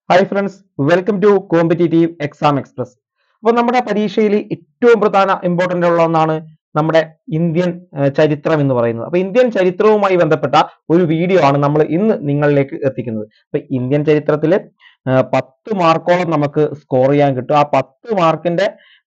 hi friends welcome to competitive exam express അപ്പോൾ നമ്മുടെ പരീക്ഷയിൽ ഏറ്റവും പ്രധാന ഇമ്പോർട്ടന്റ് ഉള്ള ഒന്നാണ് നമ്മുടെ ഇന്ത്യൻ ഏഹ്, ചരിത്രം എന്ന് പറയുന്നത് അപ്പൊ ഇന്ത്യൻ ചരിത്രവുമായി ബന്ധപ്പെട്ട ഒരു വീഡിയോ ആണ് നമ്മൾ ഇന്ന് നിങ്ങളിലേക്ക് എത്തിക്കുന്നത് അപ്പൊ ഇന്ത്യൻ ചരിത്രത്തിൽ പത്ത് മാർക്കോളം നമുക്ക് സ്കോർ ചെയ്യാൻ കിട്ടും ആ പത്ത് മാർക്കിന്റെ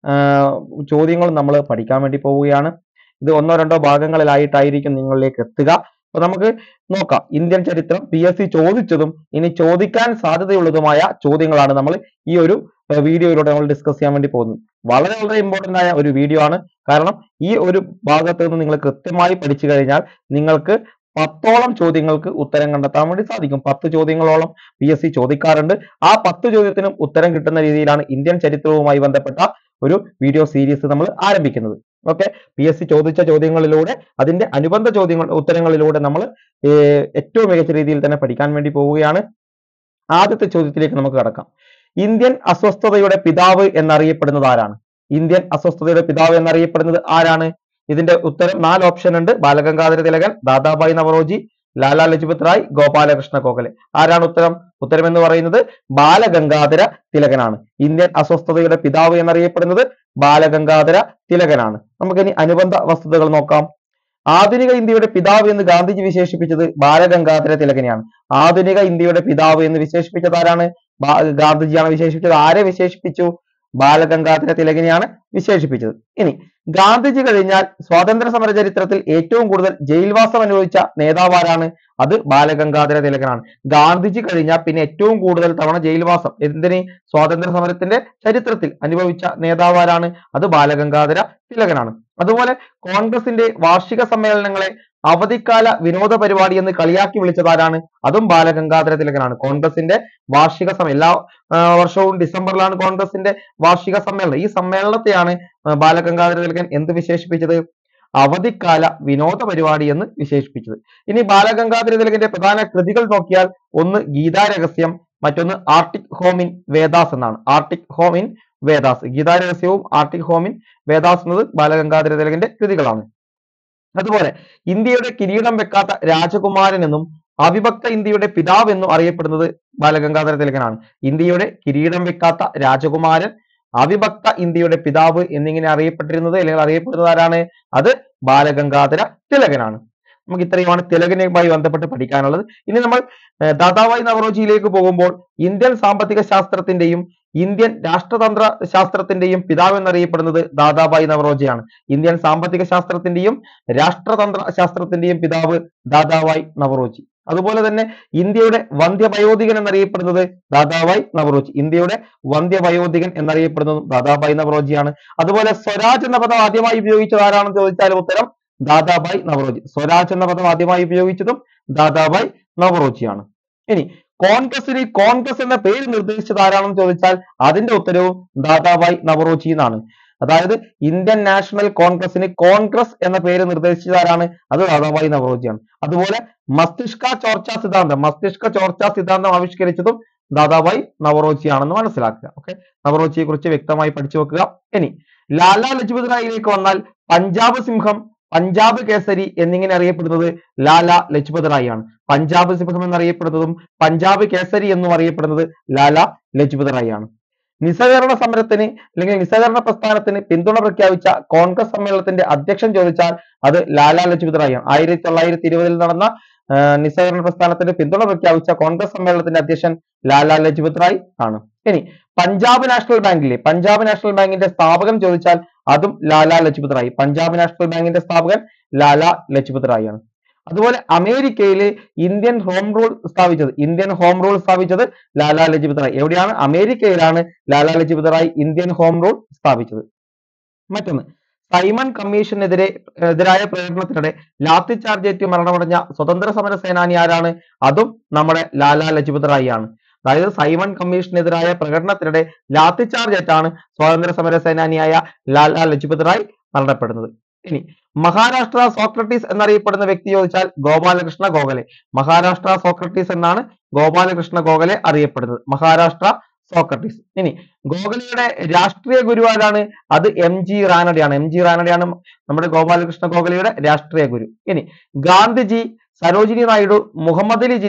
ചോദ്യങ്ങൾ നമ്മൾ പഠിക്കാൻ വേണ്ടി പോവുകയാണ് ഇത് ഒന്നോ രണ്ടോ ഭാഗങ്ങളിലായിട്ടായിരിക്കും നിങ്ങളിലേക്ക് എത്തുക അപ്പൊ നമുക്ക് നോക്കാം ഇന്ത്യൻ ചരിത്രം പി എസ് സി ചോദിച്ചതും ഇനി ചോദിക്കാൻ സാധ്യതയുള്ളതുമായ ചോദ്യങ്ങളാണ് നമ്മൾ ഈ ഒരു ഏഹ്, വീഡിയോയിലൂടെ നമ്മൾ ഡിസ്കസ് ചെയ്യാൻ വേണ്ടി പോകുന്നത് വളരെ വളരെ ഇമ്പോർട്ടന്റ് ആയ ഒരു വീഡിയോ ആണ് കാരണം ഈ ഒരു ഭാഗത്ത് നിന്ന് നിങ്ങൾ കൃത്യമായി പഠിച്ചു കഴിഞ്ഞാൽ നിങ്ങൾക്ക് പത്തോളം ചോദ്യങ്ങൾക്ക് ഉത്തരം കണ്ടെത്താൻ വേണ്ടി സാധിക്കും പത്ത് ചോദ്യങ്ങളോളം പി എസ് സി ചോദിക്കാറുണ്ട് ആ പത്ത് ചോദ്യത്തിനും ഉത്തരം കിട്ടുന്ന രീതിയിലാണ് ഇന്ത്യൻ ചരിത്രവുമായി ബന്ധപ്പെട്ട ഒരു വീഡിയോ സീരീസ് നമ്മൾ ആരംഭിക്കുന്നത് ഓക്കെ പി എസ് സി ചോദിച്ച ചോദ്യങ്ങളിലൂടെ അതിന്റെ അനുബന്ധ ചോദ്യങ്ങൾ ഉത്തരങ്ങളിലൂടെ നമ്മൾ ഏറ്റവും മികച്ച രീതിയിൽ തന്നെ പഠിക്കാൻ വേണ്ടി പോവുകയാണ് ആദ്യത്തെ ചോദ്യത്തിലേക്ക് നമുക്ക് കടക്കാം ഇന്ത്യൻ അസ്വസ്ഥതയുടെ പിതാവ് എന്നറിയപ്പെടുന്നത് ആരാണ് ഇന്ത്യൻ അസ്വസ്ഥതയുടെ പിതാവ് എന്നറിയപ്പെടുന്നത് ആരാണ് ഇതിന്റെ ഉത്തരം നാല് ഓപ്ഷൻ ഉണ്ട് ബാലഗംഗാധര തിലകൻ ദാദാബായി നവറോജി ലാലാ ലജ്പത് റായ് ഗോപാലകൃഷ്ണ ഗോഖലെ ആരാണ് ഉത്തരം ഉത്തരം എന്ന് പറയുന്നത് ബാലഗംഗാധര തിലകനാണ് ഇന്ത്യൻ അസ്വസ്ഥതയുടെ പിതാവ് എന്നറിയപ്പെടുന്നത് ബാലഗംഗാധര തിലകനാണ് നമുക്കിനി അനുബന്ധ വസ്തുതകൾ നോക്കാം ആധുനിക ഇന്ത്യയുടെ പിതാവ് എന്ന് ഗാന്ധിജി വിശേഷിപ്പിച്ചത് ബാലഗംഗാധര തിലകനെയാണ് ആധുനിക ഇന്ത്യയുടെ പിതാവ് എന്ന് വിശേഷിപ്പിച്ചത് ആരാണ് ബാ- ഗാന്ധിജിയാണ് വിശേഷിപ്പിച്ചത് ആരെ വിശേഷിപ്പിച്ചു ബാലഗംഗാധര തിലകനെയാണ് വിശേഷിപ്പിച്ചത് ഇനി ഗാന്ധിജി കഴിഞ്ഞാൽ സ്വാതന്ത്ര്യ സമര ചരിത്രത്തിൽ ഏറ്റവും കൂടുതൽ ജയിൽവാസം അനുഭവിച്ച നേതാവ് ആരാണ് അത് ബാലഗംഗാധര തിലകനാണ് ഗാന്ധിജി കഴിഞ്ഞാൽ പിന്നെ ഏറ്റവും കൂടുതൽ തവണ ജയിൽവാസം എന്തിന് സ്വാതന്ത്ര്യ സമരത്തിന്റെ ചരിത്രത്തിൽ അനുഭവിച്ച നേതാവ് ആരാണ് അത് ബാലഗംഗാധര തിലകനാണ് അതുപോലെ കോൺഗ്രസിന്റെ വാർഷിക സമ്മേളനങ്ങളെ അവധിക്കാല വിനോദ പരിപാടി എന്ന് കളിയാക്കി വിളിച്ചത് ആരാണ് അതും ബാലഗംഗാധര തിലകനാണ് കോൺഗ്രസിന്റെ വാർഷിക സമ്മേളനം എല്ലാ ആ, വർഷവും ഡിസംബറിലാണ് കോൺഗ്രസിന്റെ വാർഷിക സമ്മേളനം ഈ സമ്മേളനത്തെയാണ് ആ, ബാലഗംഗാധര തിലകൻ എന്ത് വിശേഷിപ്പിച്ചത് അവധിക്കാല വിനോദ പരിപാടി എന്ന് വിശേഷിപ്പിച്ചത് ഇനി ബാലഗംഗാധര തിലകന്റെ പ്രധാന കൃതികൾ നോക്കിയാൽ ഒന്ന് ഗീതാരഹസ്യം മറ്റൊന്ന് ആർട്ടിക് ഹോമിൻ വേദാസ് എന്നാണ് ആർട്ടിക് ഹോമിൻ വേദാസ് ഗീതാരഹസ്യവും ആർട്ടിക് ഹോമിൻ വേദാസ് എന്നത് ബാലഗംഗാധര തിലകന്റെ കൃതികളാണ് അതുപോലെ ഇന്ത്യയുടെ കിരീടം വെക്കാത്ത രാജകുമാരൻ എന്നും അവിഭക്ത ഇന്ത്യയുടെ പിതാവ് എന്നും അറിയപ്പെടുന്നത് ബാലഗംഗാധര തിലകനാണ് ഇന്ത്യയുടെ കിരീടം വെക്കാത്ത രാജകുമാരൻ അവിഭക്ത ഇന്ത്യയുടെ പിതാവ് എന്നിങ്ങനെ അറിയപ്പെട്ടിരുന്നത് അല്ലെങ്കിൽ അറിയപ്പെടുന്നത് ആരാണ് അത് ബാലഗംഗാധര തിലകനാണ് നമുക്ക് ഇത്രയുമാണ് തിലകനുമായി ബന്ധപ്പെട്ട് പഠിക്കാനുള്ളത് ഇനി നമ്മൾ ഏർ, ദാദാഭായ് നവറോജിയിലേക്ക് പോകുമ്പോൾ ഇന്ത്യൻ സാമ്പത്തിക ശാസ്ത്രത്തിന്റെയും ഇന്ത്യൻ രാഷ്ട്രതന്ത്ര ശാസ്ത്രത്തിന്റെയും പിതാവ് എന്നറിയപ്പെടുന്നത് ദാദാഭായ് നവറോജിയാണ് ഇന്ത്യൻ സാമ്പത്തിക ശാസ്ത്രത്തിന്റെയും രാഷ്ട്രതന്ത്ര ശാസ്ത്രത്തിന്റെയും പിതാവ് ദാദാഭായ് നവറോജി അതുപോലെ തന്നെ ഇന്ത്യയുടെ വന്ധ്യവയോധികൻ എന്നറിയപ്പെടുന്നത് ദാദാഭായ് നവറോജി ഇന്ത്യയുടെ വന്ധ്യവയോധികൻ എന്നറിയപ്പെടുന്നതും ദാദാഭായ് നവറോജിയാണ് അതുപോലെ സ്വരാജ് എന്ന പദം ആദ്യമായി ഉപയോഗിച്ചത് ആരാണെന്ന് ചോദിച്ചാൽ ഉത്തരം ദാദാഭായ് നവറോജി സ്വരാജ് എന്ന പദം ആദ്യമായി ഉപയോഗിച്ചതും ദാദാഭായ് നവറോജിയാണ് ഇനി കോൺഗ്രസിന് കോൺഗ്രസ് എന്ന പേര് നിർദ്ദേശിച്ചത് ആരാണെന്ന് ചോദിച്ചാൽ അതിന്റെ ഉത്തരവും ദാദാഭായ് നവറോജി എന്നാണ് അതായത് ഇന്ത്യൻ നാഷണൽ കോൺഗ്രസിന് കോൺഗ്രസ് എന്ന പേര് നിർദ്ദേശിച്ചത് ആരാണ് അത് ദാദാഭായ് നവറോജിയാണ് അതുപോലെ മസ്തിഷ്ക ചോർച്ചാ സിദ്ധാന്തം മസ്തിഷ്ക ചോർച്ചാ സിദ്ധാന്തം ആവിഷ്കരിച്ചതും ദാദാഭായ് നവറോജിയാണെന്ന് മനസ്സിലാക്കുക ഓക്കെ നവറോജിയെ കുറിച്ച് വ്യക്തമായി പഠിച്ചു വെക്കുക ഇനി ലാലാ ലജ്പത് റായിലേക്ക് വന്നാൽ പഞ്ചാബ് സിംഹം പഞ്ചാബ് കേസരി എന്നിങ്ങനെ അറിയപ്പെടുന്നത് ലാലാ ലജ്പത് റായി ആണ് പഞ്ചാബ് സിംഹം എന്നറിയപ്പെടുന്നതും പഞ്ചാബ് കേസരി എന്നും അറിയപ്പെടുന്നത് ലാലാ ലജ്പത് റായി ആണ് നിസ്സഹകരണ സമരത്തിന് അല്ലെങ്കിൽ നിസ്സഹകരണ പ്രസ്ഥാനത്തിന് പിന്തുണ പ്രഖ്യാപിച്ച കോൺഗ്രസ് സമ്മേളനത്തിന്റെ അധ്യക്ഷൻ ചോദിച്ചാൽ അത് ലാലാ ലജ്പത് റായി ആണ് ആയിരത്തി തൊള്ളായിരത്തി ഇരുപതിൽ നടന്ന ആ, നിസ്സഹകരണ പ്രസ്ഥാനത്തിന് പിന്തുണ പ്രഖ്യാപിച്ച കോൺഗ്രസ് സമ്മേളനത്തിന്റെ അധ്യക്ഷൻ ലാലാ ലജ്പത് റായ് ആണ് ഇനി പഞ്ചാബ് നാഷണൽ ബാങ്കിലെ പഞ്ചാബ് നാഷണൽ ബാങ്കിന്റെ സ്ഥാപകൻ ചോദിച്ചാൽ അതും ലാലാ ലജ്പത് റായ് പഞ്ചാബ് നാഷണൽ ബാങ്കിന്റെ സ്ഥാപകൻ ലാലാ ലജ്പത് റായ് ആണ് അതുപോലെ അമേരിക്കയിലെ ഇന്ത്യൻ ഹോം റൂൾ സ്ഥാപിച്ചത് ഇന്ത്യൻ ഹോം റൂൾ സ്ഥാപിച്ചത് ലാലാ ലജ്പത് റായ് എവിടെയാണ് അമേരിക്കയിലാണ് Lala Lajpat Rai Indian home rule സ്ഥാപിച്ചത് മറ്റൊന്ന് സൈമൺ കമ്മീഷനെതിരെ എതിരായ പ്രകടനത്തിനിടെ ലാത്തി ചാർജ് ഏറ്റ് മരണമടഞ്ഞ സ്വതന്ത്ര സമര സേനാനി ആരാണ് അതും നമ്മുടെ ലാലാ ലജ്പത് റായി ആണ് അതായത് സൈമൺ കമ്മീഷനെതിരായ പ്രകടനത്തിനിടെ ലാത്തി ചാർജ് ഏറ്റാണ് സ്വാതന്ത്ര്യ സമര സേനാനിയായ ലാലാ ലജ്പത് റായ് മരണപ്പെടുന്നത് ഇനി മഹാരാഷ്ട്ര സോക്രട്ടീസ് എന്നറിയപ്പെടുന്ന വ്യക്തി ചോദിച്ചാൽ ഗോപാലകൃഷ്ണ ഗോഖലെ മഹാരാഷ്ട്ര സോക്രട്ടീസ് എന്നാണ് ഗോപാലകൃഷ്ണ ഗോഖലെ അറിയപ്പെടുന്നത് മഹാരാഷ്ട്ര സോക്രട്ടീസ് ഇനി ഗോഖലെയുടെ രാഷ്ട്രീയ ഗുരു ആരാണ് അത് എം ജി റാനഡെയാണ് എം ജി റാനഡെയാണ് നമ്മുടെ ഗോപാലകൃഷ്ണ ഗോഖലെയുടെ രാഷ്ട്രീയ ഗുരു ഇനി ഗാന്ധിജി സരോജിനി നായിഡു മുഹമ്മദ് അലി ജില്ല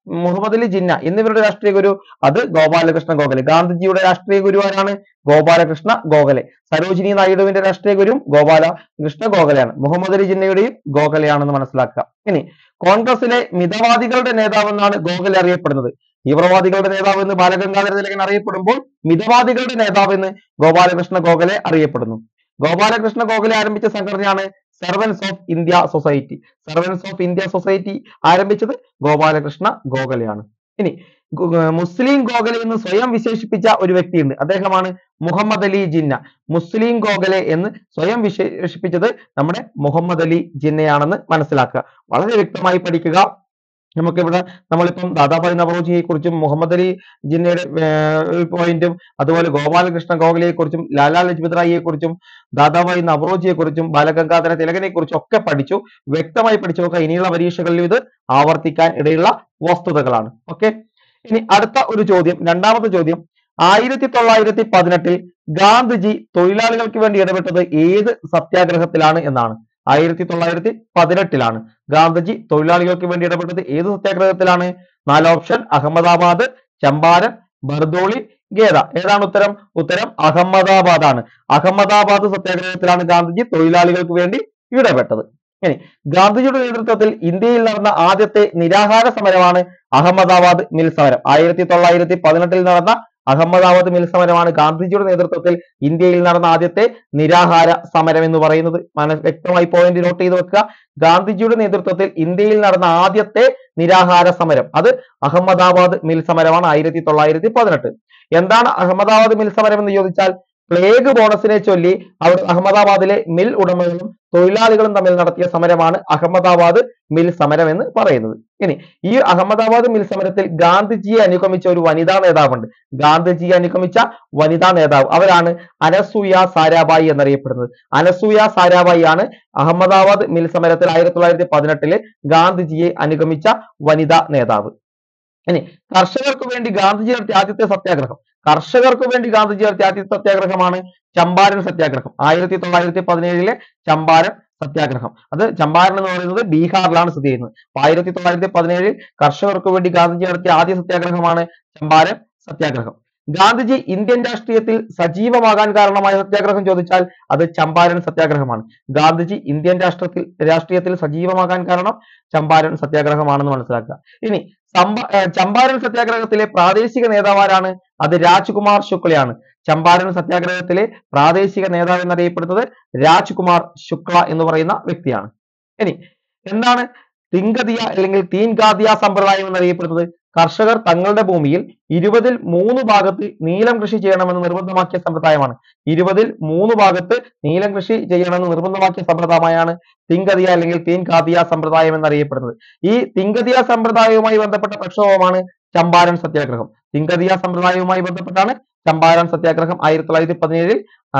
മുഹമ്മദ് അലി ജിന്ന എന്നിവരുടെ രാഷ്ട്രീയ ഗുരു അത് ഗോപാലകൃഷ്ണ ഗോഖലെ ഗാന്ധിജിയുടെ രാഷ്ട്രീയ ഗുരു ആരാണ് ഗോപാലകൃഷ്ണ ഗോഖലെ സരോജിനി നായിഡുവിന്റെ രാഷ്ട്രീയ ഗുരു ഗോപാലകൃഷ്ണ ഗോഖലെയാണ് മുഹമ്മദ് അലി ജിന്നയുടെയും ഗോഖലെയാണെന്ന് മനസ്സിലാക്കുക ഇനി കോൺഗ്രസിലെ മിതവാദികളുടെ നേതാവെന്നാണ് ഗോഖലെ അറിയപ്പെടുന്നത് തീവ്രവാദികളുടെ നേതാവ് എന്ന് ബാലഗംഗാധര തിലകൻ അറിയപ്പെടുമ്പോൾ മിതവാദികളുടെ നേതാവ് എന്ന് ഗോപാലകൃഷ്ണ ഗോഖലെ അറിയപ്പെടുന്നു ഗോപാലകൃഷ്ണ ഗോഖലെ ആരംഭിച്ച സംഘടനയാണ് servants of India society servants of India society ആരംഭിച്ചത് ഗോപാലകൃഷ്ണ ഗോഖലെയാണ് ഇനി ഗു- ഏർ മുസ്ലിം ഗോഖലെ എന്ന് സ്വയം വിശേഷിപ്പിച്ച ഒരു വ്യക്തിയുണ്ട് അദ്ദേഹമാണ് മുഹമ്മദ് അലി ജിന്ന മുസ്ലിം ഗോഖലെ എന്ന് സ്വയം വിശേഷിപ്പിച്ചത് നമ്മുടെ മുഹമ്മദ് അലി ജിന്നയാണെന്ന് മനസ്സിലാക്കുക വളരെ വ്യക്തമായി പഠിക്കുക നമുക്കിവിടെ നമ്മളിപ്പം ദാദാഭായ് നവറോജിയെ കുറിച്ചും മുഹമ്മദ് അലി ജിന്നയുടെ പോയിന്റും അതുപോലെ ഗോപാലകൃഷ്ണ ഗോഖലെയെ കുറിച്ചും ലാലാ ലജ്പത് റായിയെ കുറിച്ചും ദാദാഭായ് നവറോജിയെ കുറിച്ചും ബാലഗംഗാധര തിലകനെ കുറിച്ചും ഒക്കെ പഠിച്ചു വ്യക്തമായി പഠിച്ചു നോക്കുക ഇനിയുള്ള പരീക്ഷകളിലും ഇത് ആവർത്തിക്കാൻ ഇടയുള്ള വസ്തുതകളാണ് ഓക്കെ ഇനി അടുത്ത ഒരു ചോദ്യം രണ്ടാമത്തെ ചോദ്യം ആയിരത്തി തൊള്ളായിരത്തി പതിനെട്ടിൽ ഗാന്ധിജി തൊഴിലാളികൾക്ക് വേണ്ടി ഇടപെട്ടത് ഏത് സത്യാഗ്രഹത്തിലാണ് എന്നാണ് ആയിരത്തി തൊള്ളായിരത്തി പതിനെട്ടിലാണ് ഗാന്ധിജി തൊഴിലാളികൾക്ക് വേണ്ടി ഇടപെട്ടത് ഏത് സത്യാഗ്രഹത്തിലാണ് നാല് ഓപ്ഷൻ അഹമ്മദാബാദ് ചമ്പാരൻ ബർദോളി ഗേദ ഏതാണ് ഉത്തരം ഉത്തരം അഹമ്മദാബാദ് ആണ് അഹമ്മദാബാദ് സത്യാഗ്രഹത്തിലാണ് ഗാന്ധിജി തൊഴിലാളികൾക്ക് വേണ്ടി ഇടപെട്ടത് ഇനി ഗാന്ധിജിയുടെ നേതൃത്വത്തിൽ ഇന്ത്യയിൽ നടന്ന ആദ്യത്തെ നിരാഹാര സമരമാണ് അഹമ്മദാബാദ് മിൽ സമരം ആയിരത്തി തൊള്ളായിരത്തി പതിനെട്ടിൽ നടന്ന അഹമ്മദാബാദ് മിൽ സമരമാണ് ഗാന്ധിജിയുടെ നേതൃത്വത്തിൽ ഇന്ത്യയിൽ നടന്ന ആദ്യത്തെ നിരാഹാര സമരം എന്ന് പറയുന്നത് മന വ്യക്തമായി പോയിന്റ് നോട്ട് ചെയ്ത് വെക്കുക ഗാന്ധിജിയുടെ നേതൃത്വത്തിൽ ഇന്ത്യയിൽ നടന്ന ആദ്യത്തെ നിരാഹാര സമരം അത് അഹമ്മദാബാദ് മിൽ സമരമാണ് ആയിരത്തി തൊള്ളായിരത്തി പതിനെട്ട് എന്താണ് അഹമ്മദാബാദ് മിൽ സമരം എന്ന് ചോദിച്ചാൽ പ്ലേഗ് ബോണസിനെ ചൊല്ലി അവിടെ അഹമ്മദാബാദിലെ മിൽ ഉടമകളും തൊഴിലാളികളും തമ്മിൽ നടത്തിയ സമരമാണ് അഹമ്മദാബാദ് മിൽ സമരം എന്ന് പറയുന്നത് ഇനി ഈ അഹമ്മദാബാദ് മിൽ സമരത്തിൽ ഗാന്ധിജിയെ അനുഗമിച്ച ഒരു വനിതാ നേതാവുണ്ട് ഗാന്ധിജിയെ അനുഗമിച്ച വനിതാ നേതാവ് അവരാണ് അനസൂയ സാരാഭായി എന്നറിയപ്പെടുന്നത് അനസൂയ സാരാഭായി ആണ് അഹമ്മദാബാദ് മിൽ സമരത്തിൽ ആയിരത്തി തൊള്ളായിരത്തി പതിനെട്ടില് ഗാന്ധിജിയെ അനുഗമിച്ച വനിതാ നേതാവ് ഇനി കർഷകർക്ക് വേണ്ടി ഗാന്ധിജി നടത്തിയ ആദ്യത്തെ സത്യാഗ്രഹം കർഷകർക്ക് വേണ്ടി ഗാന്ധിജി നടത്തിയ ആദ്യത്തെ സത്യാഗ്രഹമാണ് ചമ്പാരൻ സത്യാഗ്രഹം ആയിരത്തി തൊള്ളായിരത്തി പതിനേഴിലെ ചമ്പാരൻ സത്യാഗ്രഹം അത് ചമ്പാരൻ എന്ന് പറയുന്നത് ബീഹാറിലാണ് സ്ഥിതി ചെയ്യുന്നത് അപ്പൊ ആയിരത്തി തൊള്ളായിരത്തി പതിനേഴിൽ കർഷകർക്ക് വേണ്ടി ഗാന്ധിജി നടത്തിയ ആദ്യ സത്യാഗ്രഹമാണ് ചമ്പാരൻ സത്യാഗ്രഹം ഗാന്ധിജി ഇന്ത്യൻ രാഷ്ട്രീയത്തിൽ സജീവമാകാൻ കാരണമായ സത്യാഗ്രഹം ചോദിച്ചാൽ അത് ചമ്പാരൻ സത്യാഗ്രഹമാണ് ഗാന്ധിജി ഇന്ത്യൻ രാഷ്ട്രത്തിൽ രാഷ്ട്രീയത്തിൽ സജീവമാകാൻ കാരണം ചമ്പാരൻ സത്യാഗ്രഹമാണെന്ന് മനസ്സിലാക്കുക ഇനി സമ്പ ഏർ ചമ്പാരൻ സത്യാഗ്രഹത്തിലെ പ്രാദേശിക നേതാവാരാണ് അത് രാജ്കുമാർ ശുക്ലയാണ് ചമ്പാരൻ സത്യാഗ്രഹത്തിലെ പ്രാദേശിക നേതാവ് എന്നറിയപ്പെടുന്നത് രാജ്കുമാർ ശുക്ല എന്ന് പറയുന്ന വ്യക്തിയാണ് ഇനി എന്താണ് തിങ്കതിയ അല്ലെങ്കിൽ തീൻഗാദിയ സമ്പ്രദായം എന്നറിയപ്പെടുന്നത് കർഷകർ തങ്ങളുടെ ഭൂമിയിൽ ഇരുപതിൽ മൂന്ന് ഭാഗത്ത് നീലം കൃഷി ചെയ്യണമെന്ന് നിർബന്ധമാക്കിയ സമ്പ്രദായമാണ് ഇരുപതിൽ മൂന്ന് ഭാഗത്ത് നീലം കൃഷി ചെയ്യണമെന്ന് നിർബന്ധമാക്കിയ സമ്പ്രദായമാണ് തിങ്കതിയ അല്ലെങ്കിൽ തീൻകാദിയ സമ്പ്രദായം എന്നറിയപ്പെടുന്നത് ഈ തിങ്കതിയ സമ്പ്രദായവുമായി ബന്ധപ്പെട്ട പ്രക്ഷോഭമാണ് ചമ്പാരൻ സത്യാഗ്രഹം തിങ്കതിയ സമ്പ്രദായവുമായി ബന്ധപ്പെട്ടാണ് ചമ്പാരൻ സത്യാഗ്രഹം ആയിരത്തി തൊള്ളായിരത്തി പതിനേഴിൽ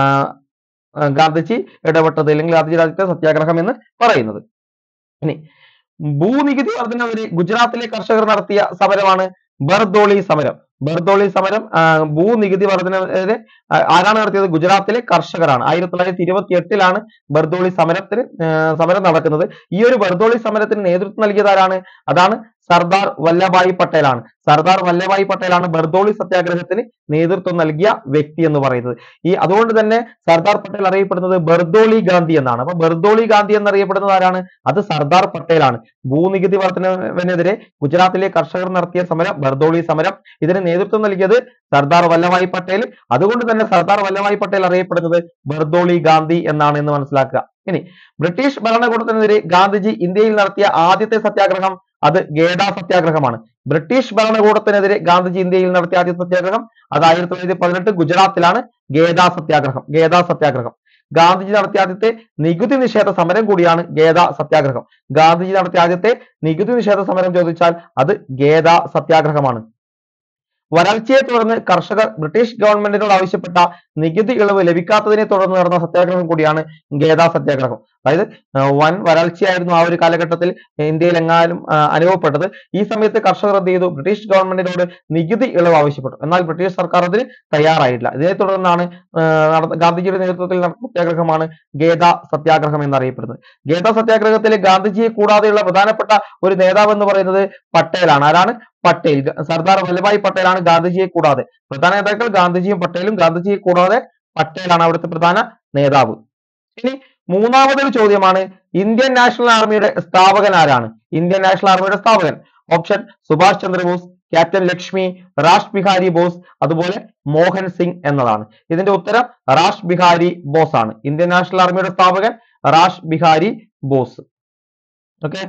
ഗാന്ധിജി ഇടപെട്ടത് അല്ലെങ്കിൽ ഗാന്ധിജി രാജ്യത്തെ സത്യാഗ്രഹം എന്ന് പറയുന്നത് ഇനി ഭൂനികുതി വർധനവിന് ഗുജറാത്തിലെ കർഷകർ നടത്തിയ സമരമാണ് ബർദോളി സമരം ബർദോളി സമരം ആ, ഭൂനികുതി വർധനവിന് ആ, ആരാണ് നടത്തിയത് ഗുജറാത്തിലെ കർഷകരാണ് ആയിരത്തി തൊള്ളായിരത്തി ഇരുപത്തി എട്ടിലാണ് ബർദോളി സമരത്തിന് ആ, സമരം നടക്കുന്നത് ഈ ഒരു ബർദോളി സമരത്തിന് നേതൃത്വം നൽകിയത് ആരാണ് അതാണ് സർദാർ വല്ലഭായ് പട്ടേലാണ് സർദാർ വല്ലഭായ് പട്ടേലാണ് ബർദോളി സത്യാഗ്രഹത്തിന് നേതൃത്വം നൽകിയ വ്യക്തി എന്ന് പറയുന്നത് ഈ അതുകൊണ്ട് തന്നെ സർദാർ പട്ടേൽ അറിയപ്പെടുന്നത് ബർദോളി ഗാന്ധി എന്നാണ് അപ്പൊ ബർദോളി ഗാന്ധി എന്നറിയപ്പെടുന്നത് ആരാണ് അത് സർദാർ പട്ടേലാണ് ഭൂനികുതി വർധനവിനെതിരെ ഗുജറാത്തിലെ കർഷകർ നടത്തിയ സമരം ബർദോളി സമരം ഇതിന് നേതൃത്വം നൽകിയത് സർദാർ വല്ലഭായ് പട്ടേൽ അതുകൊണ്ട് തന്നെ സർദാർ വല്ലഭായ് പട്ടേൽ അറിയപ്പെടുന്നത് ബർദോളി ഗാന്ധി എന്നാണ് എന്ന് മനസ്സിലാക്കുക ഇനി ബ്രിട്ടീഷ് ഭരണകൂടത്തിനെതിരെ ഗാന്ധിജി ഇന്ത്യയിൽ നടത്തിയ ആദ്യത്തെ സത്യാഗ്രഹം അത് ഗേഡ സത്യാഗ്രഹമാണ് ബ്രിട്ടീഷ് ഭരണകൂടത്തിനെതിരെ ഗാന്ധിജി ഇന്ത്യയിൽ നടത്തിയ ആദ്യ സത്യാഗ്രഹം അത് ആയിരത്തി തൊള്ളായിരത്തി പതിനെട്ട് ഗുജറാത്തിലാണ് ഗേദ സത്യാഗ്രഹം ഗേദ സത്യാഗ്രഹം ഗാന്ധിജി നടത്തിയ ആദ്യത്തെ നികുതി നിഷേധ സമരം കൂടിയാണ് ഗേദ സത്യാഗ്രഹം ഗാന്ധിജി നടത്തിയ ആദ്യത്തെ നികുതി നിഷേധ സമരം ചോദിച്ചാൽ അത് ഗേദ സത്യാഗ്രഹമാണ് വരൾച്ചയെ തുടർന്ന് കർഷകർ ബ്രിട്ടീഷ് ഗവൺമെന്റിനോട് ആവശ്യപ്പെട്ട നികുതി ഇളവ് ലഭിക്കാത്തതിനെ തുടർന്ന് നടന്ന സത്യാഗ്രഹം കൂടിയാണ് ഗേദ സത്യാഗ്രഹം അതായത് ആ, വൻ വരൾച്ചയായിരുന്നു ആ ഒരു കാലഘട്ടത്തിൽ ഇന്ത്യയിൽ എങ്ങാനും ആ, അനുഭവപ്പെട്ടത് ഈ സമയത്ത് കർഷകർ എന്ത് ചെയ്തു ബ്രിട്ടീഷ് ഗവൺമെന്റിനോട് നികുതി ഇളവ് ആവശ്യപ്പെട്ടു എന്നാൽ ബ്രിട്ടീഷ് സർക്കാർ അതിന് തയ്യാറായില്ല ഇതിനെ തുടർന്നാണ് ആ, നടന്ന ഗാന്ധിജിയുടെ നേതൃത്വത്തിൽ നടന്ന സത്യാഗ്രഹമാണ് ഗേദ സത്യാഗ്രഹം എന്നറിയപ്പെടുന്നത് ഗേദ സത്യാഗ്രഹത്തിലെ ഗാന്ധിജിയെ കൂടാതെയുള്ള പ്രധാനപ്പെട്ട ഒരു നേതാവ് എന്ന് പറയുന്നത് പട്ടേലാണ് ആരാണ് പട്ടേൽ ഗ- സർദാർ വല്ലഭായ് പട്ടേലാണ് ഗാന്ധിജിയെ കൂടാതെ പ്രധാന നേതാക്കൾ ഗാന്ധിജിയും പട്ടേലും ഗാന്ധിജിയെ കൂടാതെ പട്ടേലാണ് അവിടുത്തെ പ്രധാന നേതാവ് ഇനി മൂന്നാമതൊരു ചോദ്യമാണ് ഇന്ത്യൻ നാഷണൽ ആർമിയുടെ സ്ഥാപകൻ ആരാണ് ഇന്ത്യൻ നാഷണൽ ആർമിയുടെ സ്ഥാപകൻ ഓപ്ഷൻ സുഭാഷ് ചന്ദ്രബോസ് ക്യാപ്റ്റൻ ലക്ഷ്മി റാഷ് ബിഹാരി ബോസ് അതുപോലെ മോഹൻ സിംഗ് എന്നതാണ് ഇതിന്റെ ഉത്തരം റാഷ് ബിഹാരി ബോസ് ആണ് ഇന്ത്യൻ നാഷണൽ ആർമിയുടെ സ്ഥാപകൻ റാഷ് ബിഹാരി ബോസ് ഓക്കെ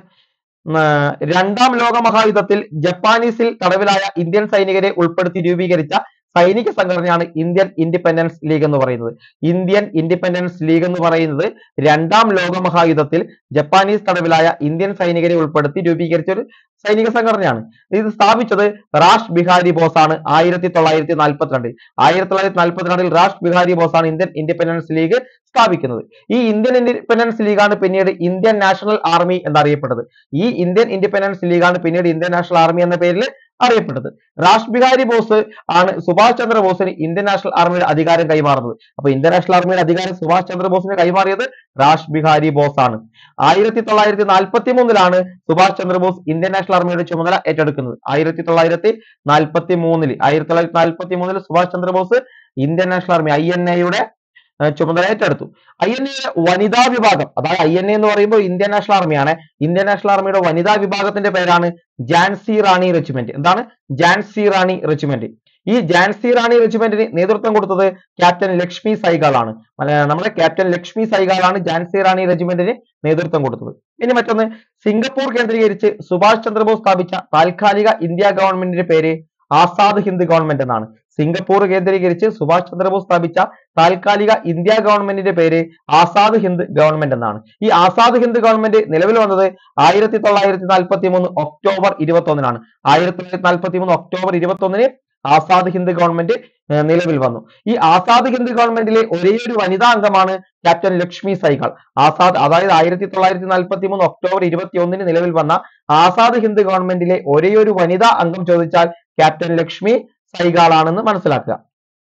രണ്ടാം ലോക മഹായുദ്ധത്തിൽ ജപ്പാനീസിൽ തടവിലായ ഇന്ത്യൻ സൈനികരെ ഉൾപ്പെടുത്തി രൂപീകരിച്ച സൈനിക സംഘടനയാണ് ഇന്ത്യൻ ഇൻഡിപെൻഡൻസ് ലീഗ് എന്ന് പറയുന്നത് ഇന്ത്യൻ ഇൻഡിപെൻഡൻസ് ലീഗ് എന്ന് പറയുന്നത് രണ്ടാം ലോക മഹായുദ്ധത്തിൽ ജപ്പാനീസ് തടവിലായ ഇന്ത്യൻ സൈനികരെ ഉൾപ്പെടുത്തി രൂപീകരിച്ച ഒരു സൈനിക സംഘടനയാണ് ഇത് സ്ഥാപിച്ചത് റാഷ് ബിഹാരി ബോസ് ആണ് ആയിരത്തി തൊള്ളായിരത്തി നാൽപ്പത്തിരണ്ടിൽ ആയിരത്തി തൊള്ളായിരത്തി നാൽപ്പത്തിരണ്ടിൽ റാഷ് ബിഹാരി ബോസ് ആണ് ഇന്ത്യൻ ഇൻഡിപെൻഡൻസ് ലീഗ് സ്ഥാപിക്കുന്നത് ഈ ഇന്ത്യൻ ഇൻഡിപെൻഡൻസ് ലീഗാണ് പിന്നീട് ഇന്ത്യൻ നാഷണൽ ആർമി എന്നറിയപ്പെട്ടത് ഈ ഇന്ത്യൻ ഇൻഡിപെൻഡൻസ് ലീഗാണ് പിന്നീട് ഇന്ത്യൻ നാഷണൽ ആർമി എന്ന പേരിൽ അറിയപ്പെട്ടത് റാഷ് ബിഹാരി ബോസ് ആണ് സുഭാഷ് ചന്ദ്ര ബോസിന് ഇന്ത്യൻ നാഷണൽ ആർമിയുടെ അധികാരം കൈമാറുന്നത് അപ്പൊ ഇന്ത്യൻ നാഷണൽ ആർമിയുടെ അധികാരം സുഭാഷ് ചന്ദ്ര ബോസിന് കൈമാറിയത് റാഷ് ബിഹാരി ബോസ് ആണ് ആയിരത്തി തൊള്ളായിരത്തി നാൽപ്പത്തി മൂന്നിലാണ് സുഭാഷ് ചന്ദ്രബോസ് ഇന്ത്യൻ നാഷണൽ ആർമിയുടെ ചുമതല ഏറ്റെടുക്കുന്നത് ആയിരത്തി തൊള്ളായിരത്തി നാൽപ്പത്തി മൂന്നില് ആയിരത്തി തൊള്ളായിരത്തി നാൽപ്പത്തി മൂന്നില് Subhash Chandra Bose Indian national army I N എയുടെ ചുമതല ഏറ്റെടുത്തു ഐ എൻ എയുടെ വനിതാ വിഭാഗം അതായത് ഐ എൻ എ എന്ന് പറയുമ്പോൾ ഇന്ത്യൻ നാഷണൽ ആർമിയാണ് ഇന്ത്യൻ നാഷണൽ ആർമിയുടെ വനിതാ വിഭാഗത്തിന്റെ പേരാണ് ജാൻസി റാണി റെജിമെന്റ് എന്താണ് ജാൻസി റാണി റെജിമെന്റ് ഈ ജാൻസി റാണി റെജിമെന്റിന് നേതൃത്വം കൊടുത്തത് ക്യാപ്റ്റൻ ലക്ഷ്മി സൈഗാൾ ആണ് മല- നമ്മുടെ ക്യാപ്റ്റൻ ലക്ഷ്മി സൈഗാൾ ആണ് ജാൻസി റാണി റെജിമെന്റിന് നേതൃത്വം കൊടുത്തത് ഇനി മറ്റൊന്ന് സിംഗപ്പൂർ കേന്ദ്രീകരിച്ച് സുഭാഷ് ചന്ദ്രബോസ് സ്ഥാപിച്ച താൽക്കാലിക ഇന്ത്യ ഗവൺമെന്റിന്റെ പേര് ആസാദ് ഹിന്ദ് ഗവൺമെന്റ് എന്നാണ് സിംഗപ്പൂർ കേന്ദ്രീകരിച്ച് സുഭാഷ് ചന്ദ്രബോസ് സ്ഥാപിച്ച താൽക്കാലിക ഇന്ത്യ ഗവൺമെന്റിന്റെ പേര് ആസാദ് ഹിന്ദ് ഗവൺമെന്റ് എന്നാണ് ഈ ആസാദ് ഹിന്ദ് ഗവൺമെന്റ് നിലവിൽ വന്നത് ആയിരത്തി തൊള്ളായിരത്തി നാൽപ്പത്തി മൂന്ന് ഒക്ടോബർ ഇരുപത്തി ഒന്നിനാണ് ആയിരത്തി തൊള്ളായിരത്തി നാൽപ്പത്തി മൂന്ന് ഒക്ടോബർ ഇരുപത്തി ഒന്നിന് ആസാദ് ഹിന്ദ് ഗവൺമെന്റ് ഏർ നിലവിൽ വന്നു ഈ ആസാദ് ഹിന്ദ് ഗവൺമെന്റിലെ ഒരേ ഒരു വനിതാ അംഗമാണ് ക്യാപ്റ്റൻ ലക്ഷ്മി സൈഗാൾ ആസാദ് അതായത് ആയിരത്തി തൊള്ളായിരത്തി നാൽപ്പത്തി മൂന്ന് ഒക്ടോബർ ഇരുപത്തി ഒന്നിന് നിലവിൽ വന്ന ആസാദ് ഹിന്ദ് ഗവൺമെന്റിലെ ഒരേ ഒരു വനിതാ അംഗം ചോദിച്ചാൽ ക്യാപ്റ്റൻ ലക്ഷ്മി സൈഗാൾ ആണെന്ന് മനസ്സിലാക്കുക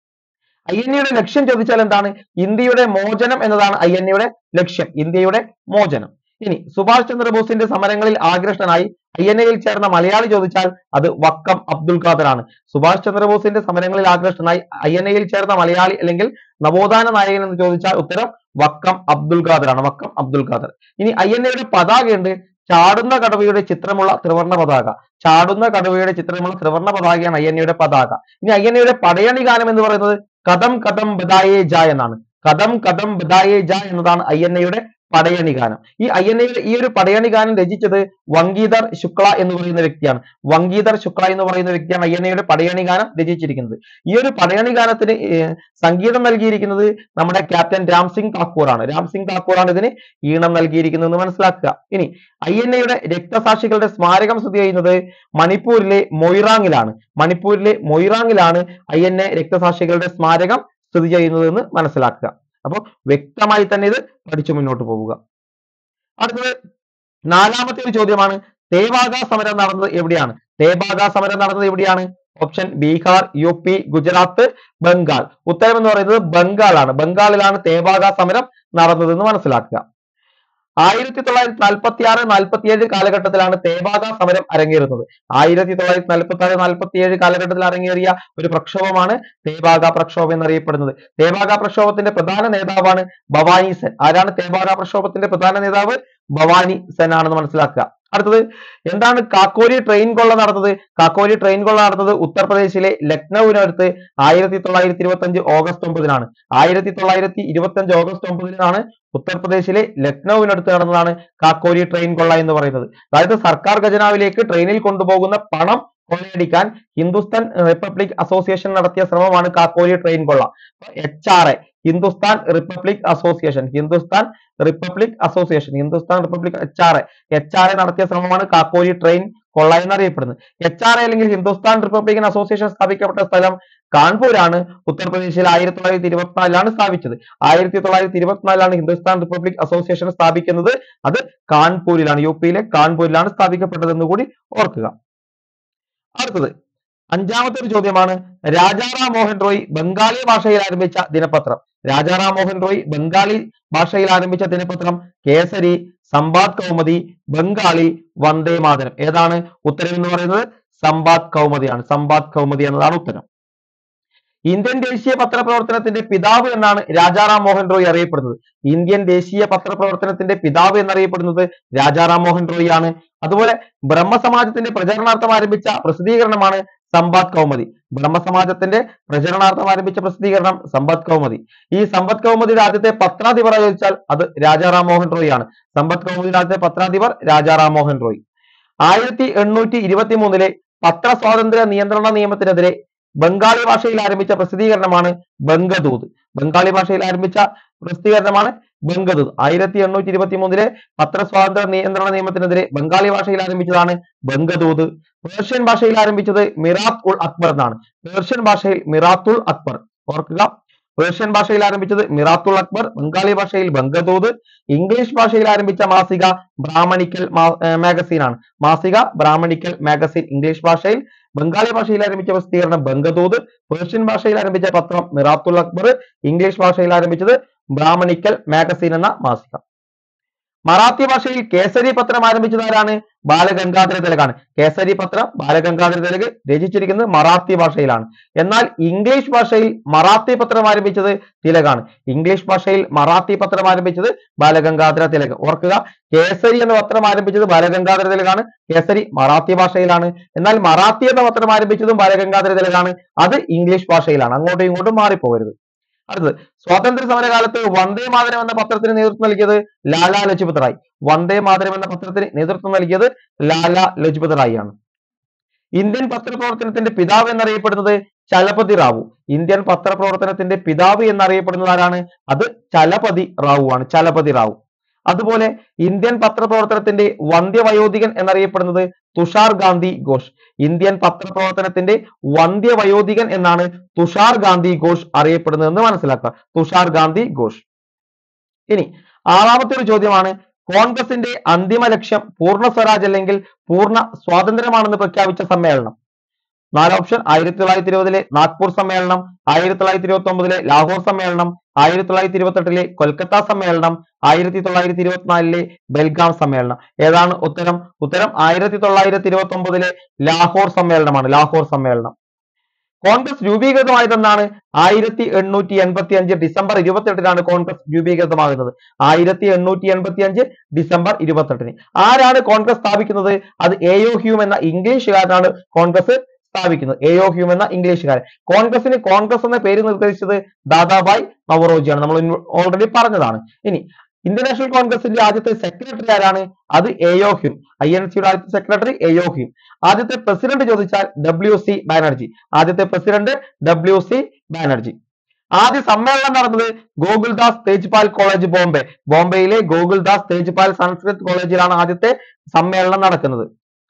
ഐ എൻ എയുടെ ലക്ഷ്യം ചോദിച്ചാൽ എന്താണ് ഇന്ത്യയുടെ മോചനം എന്നതാണ് ഐ എൻ എയുടെ ലക്ഷ്യം ഇന്ത്യയുടെ മോചനം ഇനി സുഭാഷ് ചന്ദ്രബോസിന്റെ സമരങ്ങളിൽ ആകൃഷ്ടനായി ഐ എൻ എയിൽ ചേർന്ന മലയാളി ചോദിച്ചാൽ അത് വക്കം അബ്ദുൽ ഖാദർ ആണ് സുഭാഷ് ചന്ദ്രബോസിന്റെ സമരങ്ങളിൽ ആകൃഷ്ടനായി ഐ എൻ എയിൽ ചേർന്ന മലയാളി അല്ലെങ്കിൽ നവോത്ഥാന നായകൻ എന്ന് ചോദിച്ചാൽ ഉത്തരം വക്കം അബ്ദുൽ ഖാദർ ആണ് വക്കം അബ്ദുൽ ഖാദർ ഇനി ഐ എൻ എയുടെ പതാകയുണ്ട് ചാടുന്ന കടുവയുടെ ചിത്രമുള്ള ത്രിവർണ്ണ പതാക ചാടുന്ന കടുവയുടെ ചിത്രമുള്ള ത്രിവർണ്ണ പതാകയാണ് ഐ എൻ എയുടെ പതാക ഇനി ഐ എൻ എയുടെ പടയണി ഗാനം എന്ന് പറയുന്നത് കഥം കഥം ബദായേ ജാ എന്നാണ് കഥം കഥം ബദായേ ജാ എന്നതാണ് ഐ എൻ എയുടെ പടയണി ഗാനം ഈ ഐ എൻ എയുടെ ഈ ഒരു പടയണി ഗാനം രചിച്ചത് വങ്കീധർ ശുക്ല എന്ന് പറയുന്ന വ്യക്തിയാണ് വങ്കീധർ ശുക്ല എന്ന് പറയുന്ന വ്യക്തിയാണ് ഐ എൻ എയുടെ പടയണി ഗാനം രചിച്ചിരിക്കുന്നത് ഈ ഒരു പടയണി ഗാനത്തിന് ഏർ സംഗീതം നൽകിയിരിക്കുന്നത് നമ്മുടെ ക്യാപ്റ്റൻ രാം സിംഗ് താക്കൂർ ആണ് രാം സിംഗ് താക്കൂർ ആണ് ഇതിന് ഈണം നൽകിയിരിക്കുന്നത് എന്ന് മനസ്സിലാക്കുക ഇനി ഐ എൻ എയുടെ രക്തസാക്ഷികളുടെ സ്മാരകം സ്ഥിതി ചെയ്യുന്നത് മണിപ്പൂരിലെ മൊയ്റാങ്ങിലാണ് മണിപ്പൂരിലെ മൊയ്റാങ്ങിലാണ് ഐ എൻ എ രക്തസാക്ഷികളുടെ സ്മാരകം സ്ഥിതി ചെയ്യുന്നത് എന്ന് മനസ്സിലാക്കുക അപ്പോൾ വ്യക്തമായി തന്നെ ഇത് പഠിച്ചു മുന്നോട്ട് പോവുക അടുത്തത് നാലാമത്തെ ഒരു ചോദ്യമാണ് തേവാഗ സമരം നടന്നത് എവിടെയാണ് തേവാഗ സമരം നടന്നത് എവിടെയാണ് option Bihar U P Gujarat Bengal ഉത്തരം എന്ന് പറയുന്നത് ബംഗാളാണ് ബംഗാളിലാണ് തേവാഗ സമരം നടന്നതെന്ന് മനസ്സിലാക്കുക ആയിരത്തി തൊള്ളായിരത്തി നാൽപ്പത്തി ആറ് നാൽപ്പത്തി ഏഴ് കാലഘട്ടത്തിലാണ് തേവാഗ സമരം അരങ്ങേറുന്നത് ആയിരത്തി തൊള്ളായിരത്തി നാൽപ്പത്തി ആറ് നാൽപ്പത്തി ഏഴ് കാലഘട്ടത്തിൽ അരങ്ങേറിയ ഒരു പ്രക്ഷോഭമാണ് തേവാഗ പ്രക്ഷോഭം എന്നറിയപ്പെടുന്നത് തേവാഗ പ്രക്ഷോഭത്തിന്റെ പ്രധാന നേതാവാണ് ഭവാനി സെൻ ആരാണ് തേവാഗ പ്രക്ഷോഭത്തിന്റെ പ്രധാന നേതാവ് ഭവാനി സെൻ ആണെന്ന് മനസ്സിലാക്കുക അടുത്തത് എന്താണ് കാക്കോരി ട്രെയിൻ കൊള്ള നടന്നത് കാക്കോരി ട്രെയിൻ കൊള്ള നടന്നത് ഉത്തർപ്രദേശിലെ ലക്നൌവിനടുത്ത് ആയിരത്തി തൊള്ളായിരത്തി ഇരുപത്തി അഞ്ച് ഓഗസ്റ്റ് ഒമ്പതിനാണ് ആയിരത്തി തൊള്ളായിരത്തി ഇരുപത്തി അഞ്ച് ഓഗസ്റ്റ് ഒമ്പതിനാണ് ഉത്തർപ്രദേശിലെ ലക്നൌവിനടുത്ത് നടന്നതാണ് കാക്കോരി ട്രെയിൻ കൊള്ള എന്ന് പറയുന്നത് അതായത് സർക്കാർ ഖജനാവിലേക്ക് ട്രെയിനിൽ കൊണ്ടുപോകുന്ന പണം കൊള്ളയടിക്കാൻ ഹിന്ദുസ്ഥാൻ റിപ്പബ്ലിക് അസോസിയേഷൻ നടത്തിയ ശ്രമമാണ് കാക്കോരി ട്രെയിൻ കൊള്ള H R A Hindustan republic association Hindustan republic association Hindustan republic H R A H R A നടത്തിയ ശ്രമമാണ് കാക്കോരി ട്രെയിൻ കൊള്ള എന്നറിയപ്പെടുന്നത് എച്ച് ആർ അല്ലെങ്കിൽ ഹിന്ദുസ്ഥാൻ റിപ്പബ്ലിക്കൻ അസോസിയേഷൻ സ്ഥാപിക്കപ്പെട്ട സ്ഥലം കാൺപൂരാണ് ഉത്തർപ്രദേശിൽ ആയിരത്തി തൊള്ളായിരത്തി ഇരുപത്തിനാലിലാണ് സ്ഥാപിച്ചത് ആയിരത്തി തൊള്ളായിരത്തി ഇരുപത്തിനാലിലാണ് ഹിന്ദുസ്ഥാൻ റിപ്പബ്ലിക് അസോസിയേഷൻ സ്ഥാപിക്കുന്നത് അത് കാൺപൂരിലാണ് യു പിയിലെ കാൺപൂരിലാണ് സ്ഥാപിക്കപ്പെട്ടത് എന്ന് കൂടി ഓർക്കുക അടുത്തത് അഞ്ചാമത്തെ ഒരു ചോദ്യമാണ് രാജാറാം മോഹൻ റോയ് ബംഗാളി ഭാഷയിൽ ആരംഭിച്ച ദിനപത്രം രാജാറാം മോഹൻ റോയ് ബംഗാളി ഭാഷയിൽ ആരംഭിച്ച ദിനപത്രം കേസരി സമ്പാദ് കൗമുദി ബംഗാളി വന്ദേ മാതരം ഏതാണ് ഉത്തരം എന്ന് പറയുന്നത് സമ്പാദ് കൗമുദിയാണ് സമ്പാദ് കൗമുദി എന്നതാണ് ഉത്തരം ഇന്ത്യൻ ദേശീയ പത്രപ്രവർത്തനത്തിന്റെ പിതാവ് എന്നാണ് രാജാറാം മോഹൻ റോയ് അറിയപ്പെടുന്നത് ഇന്ത്യൻ ദേശീയ പത്രപ്രവർത്തനത്തിന്റെ പിതാവ് എന്നറിയപ്പെടുന്നത് രാജാറാം മോഹൻ റോയ് ആണ് അതുപോലെ ബ്രഹ്മസമാജത്തിന്റെ പ്രചരണാർത്ഥം ആരംഭിച്ച പ്രസിദ്ധീകരണമാണ് സമ്പാദ് കൗമുദി ബ്രഹ്മസമാജത്തിന്റെ പ്രചരണാർത്ഥം ആരംഭിച്ച പ്രസിദ്ധീകരണം സമ്പദ് കൗമുദി ഈ സമ്പദ് കൗമുദിയുടെ ആദ്യത്തെ പത്രാധിപർ ചോദിച്ചാൽ അത് രാജാറാം മോഹൻ റോയ് ആണ് സമ്പദ് കൗമുദിയുടെ ആദ്യത്തെ പത്രാധിപർ രാജാറാം മോഹൻ റോയ് ആയിരത്തി എണ്ണൂറ്റി ഇരുപത്തി മൂന്നിലെ പത്രസ്വാതന്ത്ര്യ നിയന്ത്രണ നിയമത്തിനെതിരെ ബംഗാളി ഭാഷയിൽ ആരംഭിച്ച പ്രസിദ്ധീകരണമാണ് ബംഗദൂത് ബംഗാളി ഭാഷയിൽ ആരംഭിച്ച പ്രസിദ്ധീകരണമാണ് ബംഗദൂത് ആയിരത്തി എണ്ണൂറ്റി ഇരുപത്തി മൂന്നിലെ പത്രസ്വാതന്ത്ര്യ നിയന്ത്രണ നിയമത്തിനെതിരെ ബംഗാളി ഭാഷയിൽ ആരംഭിച്ചതാണ് ബംഗദൂത് പേർഷ്യൻ ഭാഷയിൽ ആരംഭിച്ചത് മിറാത്ത് ഉൾ അക്ബർ എന്നാണ് പേർഷ്യൻ ഭാഷയിൽ മിറാത്തുൽ അക്ബർ ഓർക്കുക പേർഷ്യൻ ഭാഷയിൽ ആരംഭിച്ചത് മിറാത്തുൽ അക്ബർ ബംഗാളി ഭാഷയിൽ ബംഗദൂത് ഇംഗ്ലീഷ് ഭാഷയിൽ ആരംഭിച്ച മാസിക ബ്രാഹ്മണിക്കൽ മാഗസീൻ ആണ് മാസിക ബ്രാഹ്മണിക്കൽ മാഗസീൻ ഇംഗ്ലീഷ് ഭാഷയിൽ ബംഗാളി ഭാഷയിൽ ആരംഭിച്ച പ്രസിദ്ധീകരണം ബംഗദൂത് പേർഷ്യൻ ഭാഷയിൽ ആരംഭിച്ച പത്രം മിറാത്തുൽ അക്ബർ ഇംഗ്ലീഷ് ഭാഷയിൽ ആരംഭിച്ചത് ബ്രാഹ്മണിക്കൽ മാഗസീൻ എന്ന മാസിക മറാത്തി ഭാഷയിൽ കേസരി പത്രം ആരംഭിച്ചതാരാണ് ബാലഗംഗാധര തിലകാണ് കേസരി പത്രം ബാലഗംഗാധര തിലക് രചിച്ചിരിക്കുന്നത് മറാത്തി ഭാഷയിലാണ് എന്നാൽ ഇംഗ്ലീഷ് ഭാഷയിൽ മറാത്തി പത്രം ആരംഭിച്ചത് തിലകാണ് ഇംഗ്ലീഷ് ഭാഷയിൽ മറാത്തി പത്രം ആരംഭിച്ചത് ബാലഗംഗാധര തിലക് ഓർക്കുക കേസരി എന്ന പത്രം ആരംഭിച്ചത് ബാലഗംഗാധര തിലകാണ് കേസരി മറാത്തി ഭാഷയിലാണ് എന്നാൽ മറാത്തി എന്ന പത്രം ആരംഭിച്ചതും ബാലഗംഗാധര തിലകാണ് അത് ഇംഗ്ലീഷ് ഭാഷയിലാണ് അങ്ങോട്ടും ഇങ്ങോട്ടും മാറിപ്പോകരുത് അടുത്തത് സ്വാതന്ത്ര്യ സമര കാലത്ത് വന്ദേ മാതരം എന്ന പത്രത്തിന് നേതൃത്വം നൽകിയത് ലാലാ ലജ്പത് റായ് വന്ദേ മാതരം എന്ന പത്രത്തിന് നേതൃത്വം നൽകിയത് ലാലാ ലജ്പത് റായ് ആണ് ഇന്ത്യൻ പത്രപ്രവർത്തനത്തിന്റെ പിതാവ് എന്നറിയപ്പെടുന്നത് ചലപതി റാവു ഇന്ത്യൻ പത്രപ്രവർത്തനത്തിന്റെ പിതാവ് എന്നറിയപ്പെടുന്നത് ആരാണ് അത് ചലപതി റാവു ആണ് ചലപതി റാവു അതുപോലെ ഇന്ത്യൻ പത്രപ്രവർത്തനത്തിന്റെ വന്ധ്യവയോധികൻ എന്നറിയപ്പെടുന്നത് തുഷാർ ഗാന്ധി ഘോഷ് ഇന്ത്യൻ പത്രപ്രവർത്തനത്തിന്റെ വന്ധ്യവയോധികൻ എന്നാണ് തുഷാർ ഗാന്ധി ഘോഷ് അറിയപ്പെടുന്നത് എന്ന് മനസ്സിലാക്കുക തുഷാർ ഗാന്ധി ഘോഷ് ഇനി ആറാമത്തെ ഒരു ചോദ്യമാണ് കോൺഗ്രസിന്റെ അന്തിമ ലക്ഷ്യം പൂർണ്ണ സ്വരാജ് അല്ലെങ്കിൽ പൂർണ്ണ സ്വാതന്ത്ര്യമാണെന്ന് പ്രഖ്യാപിച്ച സമ്മേളനം നാല് ഓപ്ഷൻ ആയിരത്തി തൊള്ളായിരത്തി ഇരുപതിലെ നാഗ്പൂർ സമ്മേളനം ആയിരത്തി തൊള്ളായിരത്തി ഇരുപത്തി ഒമ്പതിലെ ലാഹോർ സമ്മേളനം ആയിരത്തി തൊള്ളായിരത്തി ഇരുപത്തി എട്ടിലെ കൊൽക്കത്ത സമ്മേളനം ആയിരത്തി തൊള്ളായിരത്തി ഇരുപത്തിനാലിലെ ബെൽഗാം സമ്മേളനം ഏതാണ് ഉത്തരം ഉത്തരം ആയിരത്തി തൊള്ളായിരത്തി ഇരുപത്തി ഒമ്പതിലെ ലാഹോർ സമ്മേളനമാണ് ലാഹോർ സമ്മേളനം കോൺഗ്രസ് രൂപീകൃതമായതെന്നാണ് ആയിരത്തി എണ്ണൂറ്റി എൺപത്തി അഞ്ച് ഡിസംബർ ഇരുപത്തെട്ടിനാണ് കോൺഗ്രസ് രൂപീകൃതമാകുന്നത് ആയിരത്തി എണ്ണൂറ്റി എൺപത്തി അഞ്ച് ഡിസംബർ ഇരുപത്തെട്ടിന് ആരാണ് കോൺഗ്രസ് സ്ഥാപിക്കുന്നത് അത് എയോ ഹ്യൂം എന്ന ഇംഗ്ലീഷുകാരനാണ് കോൺഗ്രസ് സ്ഥാപിക്കുന്നത് എയോ ഹ്യൂം എന്ന ഇംഗ്ലീഷുകാരൻ കോൺഗ്രസിന് കോൺഗ്രസ് എന്ന പേര് നിർദ്ദേശിച്ചത് ദാദാഭായ് നവറോജിയാണ് നമ്മൾ ഓൾറെഡി പറഞ്ഞതാണ് ഇനി ഇന്ത്യൻ നാഷണൽ കോൺഗ്രസിന്റെ ആദ്യത്തെ സെക്രട്ടറി ആരാണ് അത് എയോ ഹ്യൂം ഐ എൻ സിയുടെ ആദ്യത്തെ സെക്രട്ടറി എയോ ഹ്യൂം ആദ്യത്തെ പ്രസിഡന്റ് ചോദിച്ചാൽ ഡബ്ല്യു സി ബാനർജി ആദ്യത്തെ പ്രസിഡന്റ് ഡബ്ല്യു സി ബാനർജി ആദ്യ സമ്മേളനം നടന്നത് ഗോകുൽദാസ് തേജ്പാൽ കോളേജ് ബോംബെ ബോംബെയിലെ ഗോകുൽദാസ് തേജ്പാൽ സംസ്കൃത് കോളേജിലാണ് ആദ്യത്തെ സമ്മേളനം നടക്കുന്നത്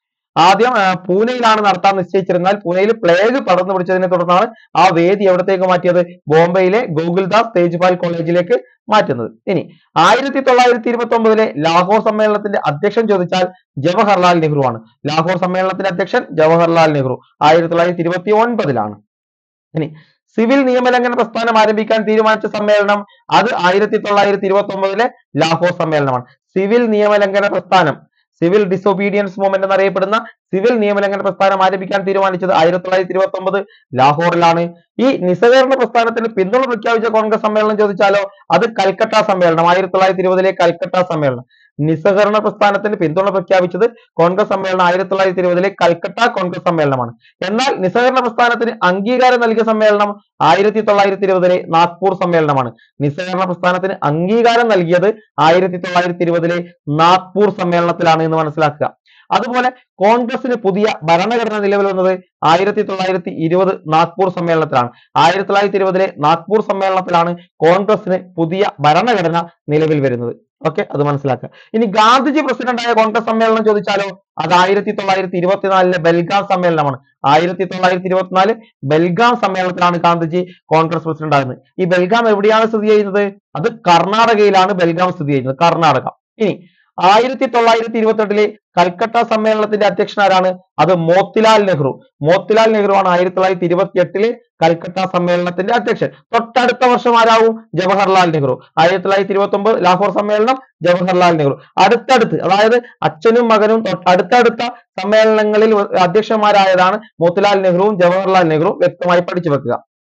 ആദ്യം ആ, പൂനെയിലാണ് നടത്താൻ നിശ്ചയിച്ചിരുന്നാൽ പൂനെയിൽ പ്ലേഗ് പടർന്നു പിടിച്ചതിനെ തുടർന്നാണ് ആ വേദി എവിടത്തേക്ക് മാറ്റിയത് ബോംബെയിലെ ഗോകുൽദാസ് തേജ്പാൽ കോളേജിലേക്ക് മാറ്റുന്നത് ഇനി ആയിരത്തി തൊള്ളായിരത്തി ഇരുപത്തി ഒമ്പതിലെ ലാഹോർ സമ്മേളനത്തിന്റെ അധ്യക്ഷൻ ചോദിച്ചാൽ ജവഹർലാൽ നെഹ്റു ആണ് ലാഹോർ സമ്മേളനത്തിന്റെ അധ്യക്ഷൻ ജവഹർലാൽ നെഹ്റു ആയിരത്തി തൊള്ളായിരത്തി ഇരുപത്തി ഒൻപതിലാണ് ഇനി സിവിൽ നിയമലംഘന പ്രസ്ഥാനം ആരംഭിക്കാൻ തീരുമാനിച്ച സമ്മേളനം അത് ആയിരത്തി തൊള്ളായിരത്തി ഇരുപത്തി ഒമ്പതിലെ ലാഹോർ സമ്മേളനമാണ് സിവിൽ നിയമലംഘന പ്രസ്ഥാനം സിവിൽ ഡിസൊബീഡിയൻസ് മൂവ്മെന്റ് എന്നറിയപ്പെടുന്ന സിവിൽ നിയമലംഘന പ്രസ്ഥാനം ആരംഭിക്കാൻ തീരുമാനിച്ചത് ആയിരത്തി തൊള്ളായിരത്തി ഇരുപത്തി ഒമ്പത് ലാഹോറിലാണ് ഈ നിസ്സഹകരണ പ്രസ്ഥാനത്തിന് പിന്തുണ പ്രഖ്യാപിച്ച കോൺഗ്രസ് സമ്മേളനം ചോദിച്ചാലോ അത് കൽക്കട്ട സമ്മേളനം ആയിരത്തി തൊള്ളായിരത്തി ഇരുപതിലെ കൽക്കട്ട സമ്മേളനം നിസ്സഹകരണ പ്രസ്ഥാനത്തിന് പിന്തുണ പ്രഖ്യാപിച്ചത് കോൺഗ്രസ് സമ്മേളനം ആയിരത്തി തൊള്ളായിരത്തി ഇരുപതിലെ കൽക്കട്ട കോൺഗ്രസ് സമ്മേളനമാണ് എന്നാൽ നിസ്സഹകരണ പ്രസ്ഥാനത്തിന് അംഗീകാരം നൽകിയ സമ്മേളനം ആയിരത്തി തൊള്ളായിരത്തി ഇരുപതിലെ നാഗ്പൂർ സമ്മേളനമാണ് നിസ്സഹകരണ പ്രസ്ഥാനത്തിന് അംഗീകാരം നൽകിയത് ആയിരത്തി തൊള്ളായിരത്തി ഇരുപതിലെ നാഗ്പൂർ സമ്മേളനത്തിലാണ് എന്ന് മനസ്സിലാക്കുക അതുപോലെ കോൺഗ്രസിന് പുതിയ ഭരണഘടന നിലവിൽ വന്നത് ആയിരത്തി തൊള്ളായിരത്തി ഇരുപത് നാഗ്പൂർ സമ്മേളനത്തിലാണ് ആയിരത്തി തൊള്ളായിരത്തി ഇരുപതിലെ നാഗ്പൂർ സമ്മേളനത്തിലാണ് കോൺഗ്രസിന് പുതിയ ഭരണഘടന നിലവിൽ വരുന്നത് ഓക്കെ അത് മനസ്സിലാക്കുക ഇനി ഗാന്ധിജി പ്രസിഡന്റ് ആയ കോൺഗ്രസ് സമ്മേളനം ചോദിച്ചാലോ അത് ആയിരത്തി തൊള്ളായിരത്തി ഇരുപത്തിനാലിലെ ബെൽഗാം സമ്മേളനമാണ് ആയിരത്തി തൊള്ളായിരത്തി ഇരുപത്തിനാല് ബെൽഗാം സമ്മേളനത്തിലാണ് ഗാന്ധിജി കോൺഗ്രസ് പ്രസിഡന്റ് ആകുന്നത് ഈ ബെൽഗാം എവിടെയാണ് സ്ഥിതി ചെയ്യുന്നത് അത് കർണാടകയിലാണ് ബെൽഗാം സ്ഥിതി ചെയ്യുന്നത് കർണാടക ഇനി ആയിരത്തി തൊള്ളായിരത്തി ഇരുപത്തെട്ടിലെ കൽക്കട്ട സമ്മേളനത്തിന്റെ അധ്യക്ഷനാരാണ് അത് മോത്തിലാൽ നെഹ്റു മോത്തിലാൽ നെഹ്റു ആണ് ആയിരത്തി തൊള്ളായിരത്തി ഇരുപത്തി എട്ടിലെ കൽക്കട്ട സമ്മേളനത്തിന്റെ അധ്യക്ഷൻ തൊട്ടടുത്ത വർഷം ആരാവും ജവഹർലാൽ നെഹ്റു ആയിരത്തി തൊള്ളായിരത്തി ഇരുപത്തി ഒമ്പത് ലാഹോർ സമ്മേളനം ജവഹർലാൽ നെഹ്റു അടുത്തടുത്ത് അതായത് അച്ഛനും മകനും തൊട്ട് അടുത്തടുത്ത സമ്മേളനങ്ങളിൽ അധ്യക്ഷന്മാരായതാണ് മോത്തിലാൽ നെഹ്റുവും ജവഹർലാൽ നെഹ്റുവും വ്യക്തമായി പഠിച്ചു വെക്കുക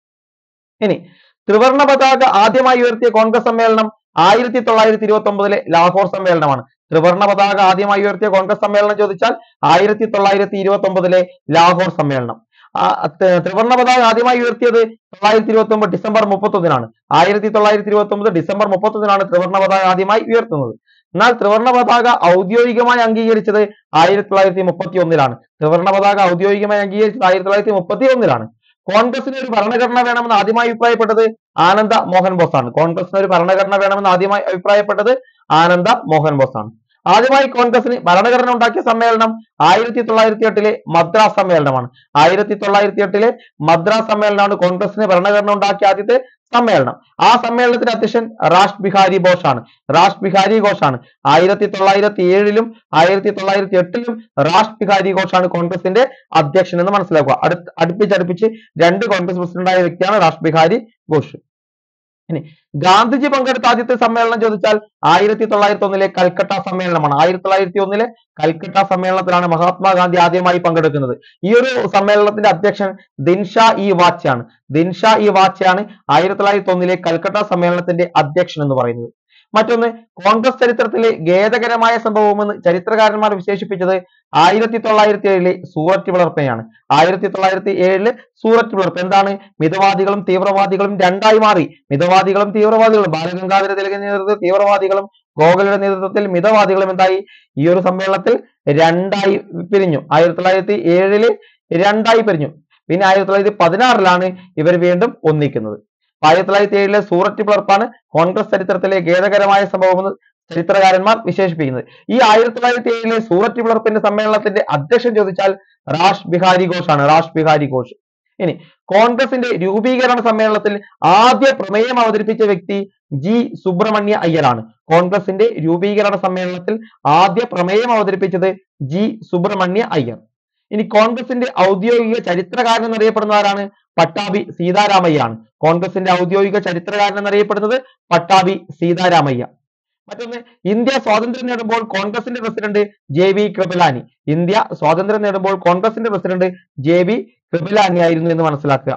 ഇനി ത്രിവർണ പതാക ആദ്യമായി ഉയർത്തിയ കോൺഗ്രസ് സമ്മേളനം ആയിരത്തി തൊള്ളായിരത്തി ഇരുപത്തി ഒമ്പതിലെ ലാഹോർ സമ്മേളനമാണ് ത്രിവർണ പതാക ആദ്യമായി ഉയർത്തിയ കോൺഗ്രസ് സമ്മേളനം ചോദിച്ചാൽ ആയിരത്തി തൊള്ളായിരത്തി ഇരുപത്തി ഒമ്പതിലെ ലാഹോർ സമ്മേളനം ആ, ത- ത്രിവർണ പതാക ആദ്യമായി ഉയർത്തിയത് തൊള്ളായിരത്തി ഇരുപത്തി ഒമ്പത് ഡിസംബർ മുപ്പത്തൊന്നിനാണ് ആയിരത്തി തൊള്ളായിരത്തി ഇരുപത്തി ഒമ്പത് ഡിസംബർ മുപ്പത്തൊന്നിനാണ് ത്രിവർണ പതാക ആദ്യമായി ഉയർത്തുന്നത് എന്നാൽ ത്രിവർണ പതാക ഔദ്യോഗികമായി അംഗീകരിച്ചത് ആയിരത്തി തൊള്ളായിരത്തി മുപ്പത്തി ഒന്നിലാണ് ത്രിവർണ പതാക ഔദ്യോഗികമായി അംഗീകരിച്ചത് ആയിരത്തി തൊള്ളായിരത്തി മുപ്പത്തി ഒന്നിലാണ് കോൺഗ്രസിന് ഒരു ഭരണഘടന വേണമെന്ന് ആദ്യമായി അഭിപ്രായപ്പെട്ടത് ആനന്ദ മോഹൻ ബോസ് ആണ് കോൺഗ്രസിന് ഒരു ഭരണഘടന വേണമെന്ന് ആദ്യമായി അഭിപ്രായപ്പെട്ടത് ആനന്ദ മോഹൻ ബോസ് ആണ് ആദ്യമായി കോൺഗ്രസിന് ഭരണഘടന ഉണ്ടാക്കിയ സമ്മേളനം ആയിരത്തി തൊള്ളായിരത്തി എട്ടിലെ മദ്രാസ് സമ്മേളനമാണ് ആയിരത്തി തൊള്ളായിരത്തി എട്ടിലെ മദ്രാസ് സമ്മേളനമാണ് കോൺഗ്രസിന് ഭരണഘടന ഉണ്ടാക്കിയ ആദ്യത്തെ സമ്മേളനം ആ സമ്മേളനത്തിന്റെ അധ്യക്ഷൻ റാഷ് ബിഹാരി ബോസ് ആണ് റാഷ് ബിഹാരി ഘോഷ് ആണ് ആയിരത്തി തൊള്ളായിരത്തി ഏഴിലും ആയിരത്തി തൊള്ളായിരത്തി എട്ടിലും റാഷ് ബിഹാരി ഘോഷ് ആണ് കോൺഗ്രസിന്റെ അധ്യക്ഷൻ എന്ന് മനസ്സിലാക്കുക അടുത്ത് അടുപ്പിച്ചടുപ്പിച്ച് രണ്ട് കോൺഗ്രസ് പ്രസിഡന്റായ വ്യക്തിയാണ് റാഷ് ബിഹാരി ഘോഷ് ഇനി ഗാന്ധിജി പങ്കെടുത്ത ആദ്യത്തെ സമ്മേളനം ചോദിച്ചാൽ ആയിരത്തി തൊള്ളായിരത്തി ഒന്നിലെ കൽക്കട്ട സമ്മേളനമാണ് ആയിരത്തി തൊള്ളായിരത്തി ഒന്നിലെ കൽക്കട്ട സമ്മേളനത്തിലാണ് മഹാത്മാഗാന്ധി ആദ്യമായി പങ്കെടുക്കുന്നത് ഈ ഒരു സമ്മേളനത്തിന്റെ അധ്യക്ഷൻ ദിൻഷാ ഇ വാച്ചയാണ് ദിൻഷാ ഇ വാച്ചയാണ് ആയിരത്തി തൊള്ളായിരത്തി ഒന്നിലെ കൽക്കട്ട സമ്മേളനത്തിന്റെ അധ്യക്ഷൻ എന്ന് പറയുന്നത് മറ്റൊന്ന് കോൺഗ്രസ് ചരിത്രത്തിലെ ഖേദകരമായ സംഭവമെന്ന് ചരിത്രകാരന്മാർ വിശേഷിപ്പിച്ചത് ആയിരത്തി തൊള്ളായിരത്തി ഏഴിലെ സൂററ്റ് പിളർപ്പിനെയാണ് ആയിരത്തി തൊള്ളായിരത്തി ഏഴിലെ സൂററ്റ് പിളർപ്പ് എന്താണ് മിതവാദികളും തീവ്രവാദികളും രണ്ടായി മാറി മിതവാദികളും തീവ്രവാദികളും ബാലഗംഗാധര തിലകിന്റെ നേതൃത്വത്തിൽ തീവ്രവാദികളും ഗോഖലയുടെ നേതൃത്വത്തിൽ മിതവാദികളും എന്തായി ഈ ഒരു സമ്മേളനത്തിൽ രണ്ടായി പിരിഞ്ഞു ആയിരത്തി തൊള്ളായിരത്തി ഏഴില് രണ്ടായി പിരിഞ്ഞു പിന്നെ ആയിരത്തി തൊള്ളായിരത്തി പതിനാറിലാണ് ഇവർ വീണ്ടും ഒന്നിക്കുന്നത് ആയിരത്തി തൊള്ളായിരത്തി ഏഴിലെ സൂററ്റ് പിളർപ്പാണ് കോൺഗ്രസ് ചരിത്രത്തിലെ ഖേദകരമായ സംഭവമെന്ന് ചരിത്രകാരന്മാർ വിശേഷിപ്പിക്കുന്നത് ഈ ആയിരത്തി തൊള്ളായിരത്തി ഏഴിലെ സൂററ്റ് പിളർപ്പിന്റെ സമ്മേളനത്തിന്റെ അധ്യക്ഷൻ ചോദിച്ചാൽ റാഷ് ബിഹാരി ഘോഷ് ആണ് റാഷ് ബിഹാരി ഘോഷ് ഇനി കോൺഗ്രസിന്റെ രൂപീകരണ സമ്മേളനത്തിൽ ആദ്യ പ്രമേയം അവതരിപ്പിച്ച വ്യക്തി ജി സുബ്രഹ്മണ്യ അയ്യരാണ് കോൺഗ്രസിന്റെ രൂപീകരണ സമ്മേളനത്തിൽ ആദ്യ പ്രമേയം അവതരിപ്പിച്ചത് ജി സുബ്രഹ്മണ്യ അയ്യർ ഇനി കോൺഗ്രസിന്റെ ഔദ്യോഗിക ചരിത്രകാരൻ എന്നറിയപ്പെടുന്ന ആരാണ് പട്ടാഭി സീതാരാമയ്യ ആണ് കോൺഗ്രസിന്റെ ഔദ്യോഗിക ചരിത്രകാരൻ എന്നറിയപ്പെടുന്നത് പട്ടാഭി സീതാരാമയ്യ മറ്റൊന്ന് ഇന്ത്യ സ്വാതന്ത്ര്യം നേടുമ്പോൾ കോൺഗ്രസിന്റെ president J V Kripalani India സ്വാതന്ത്ര്യം നേടുമ്പോൾ കോൺഗ്രസിന്റെ പ്രസിഡന്റ് ജെ വി കൃപലാനി ആയിരുന്നു എന്ന് മനസ്സിലാക്കുക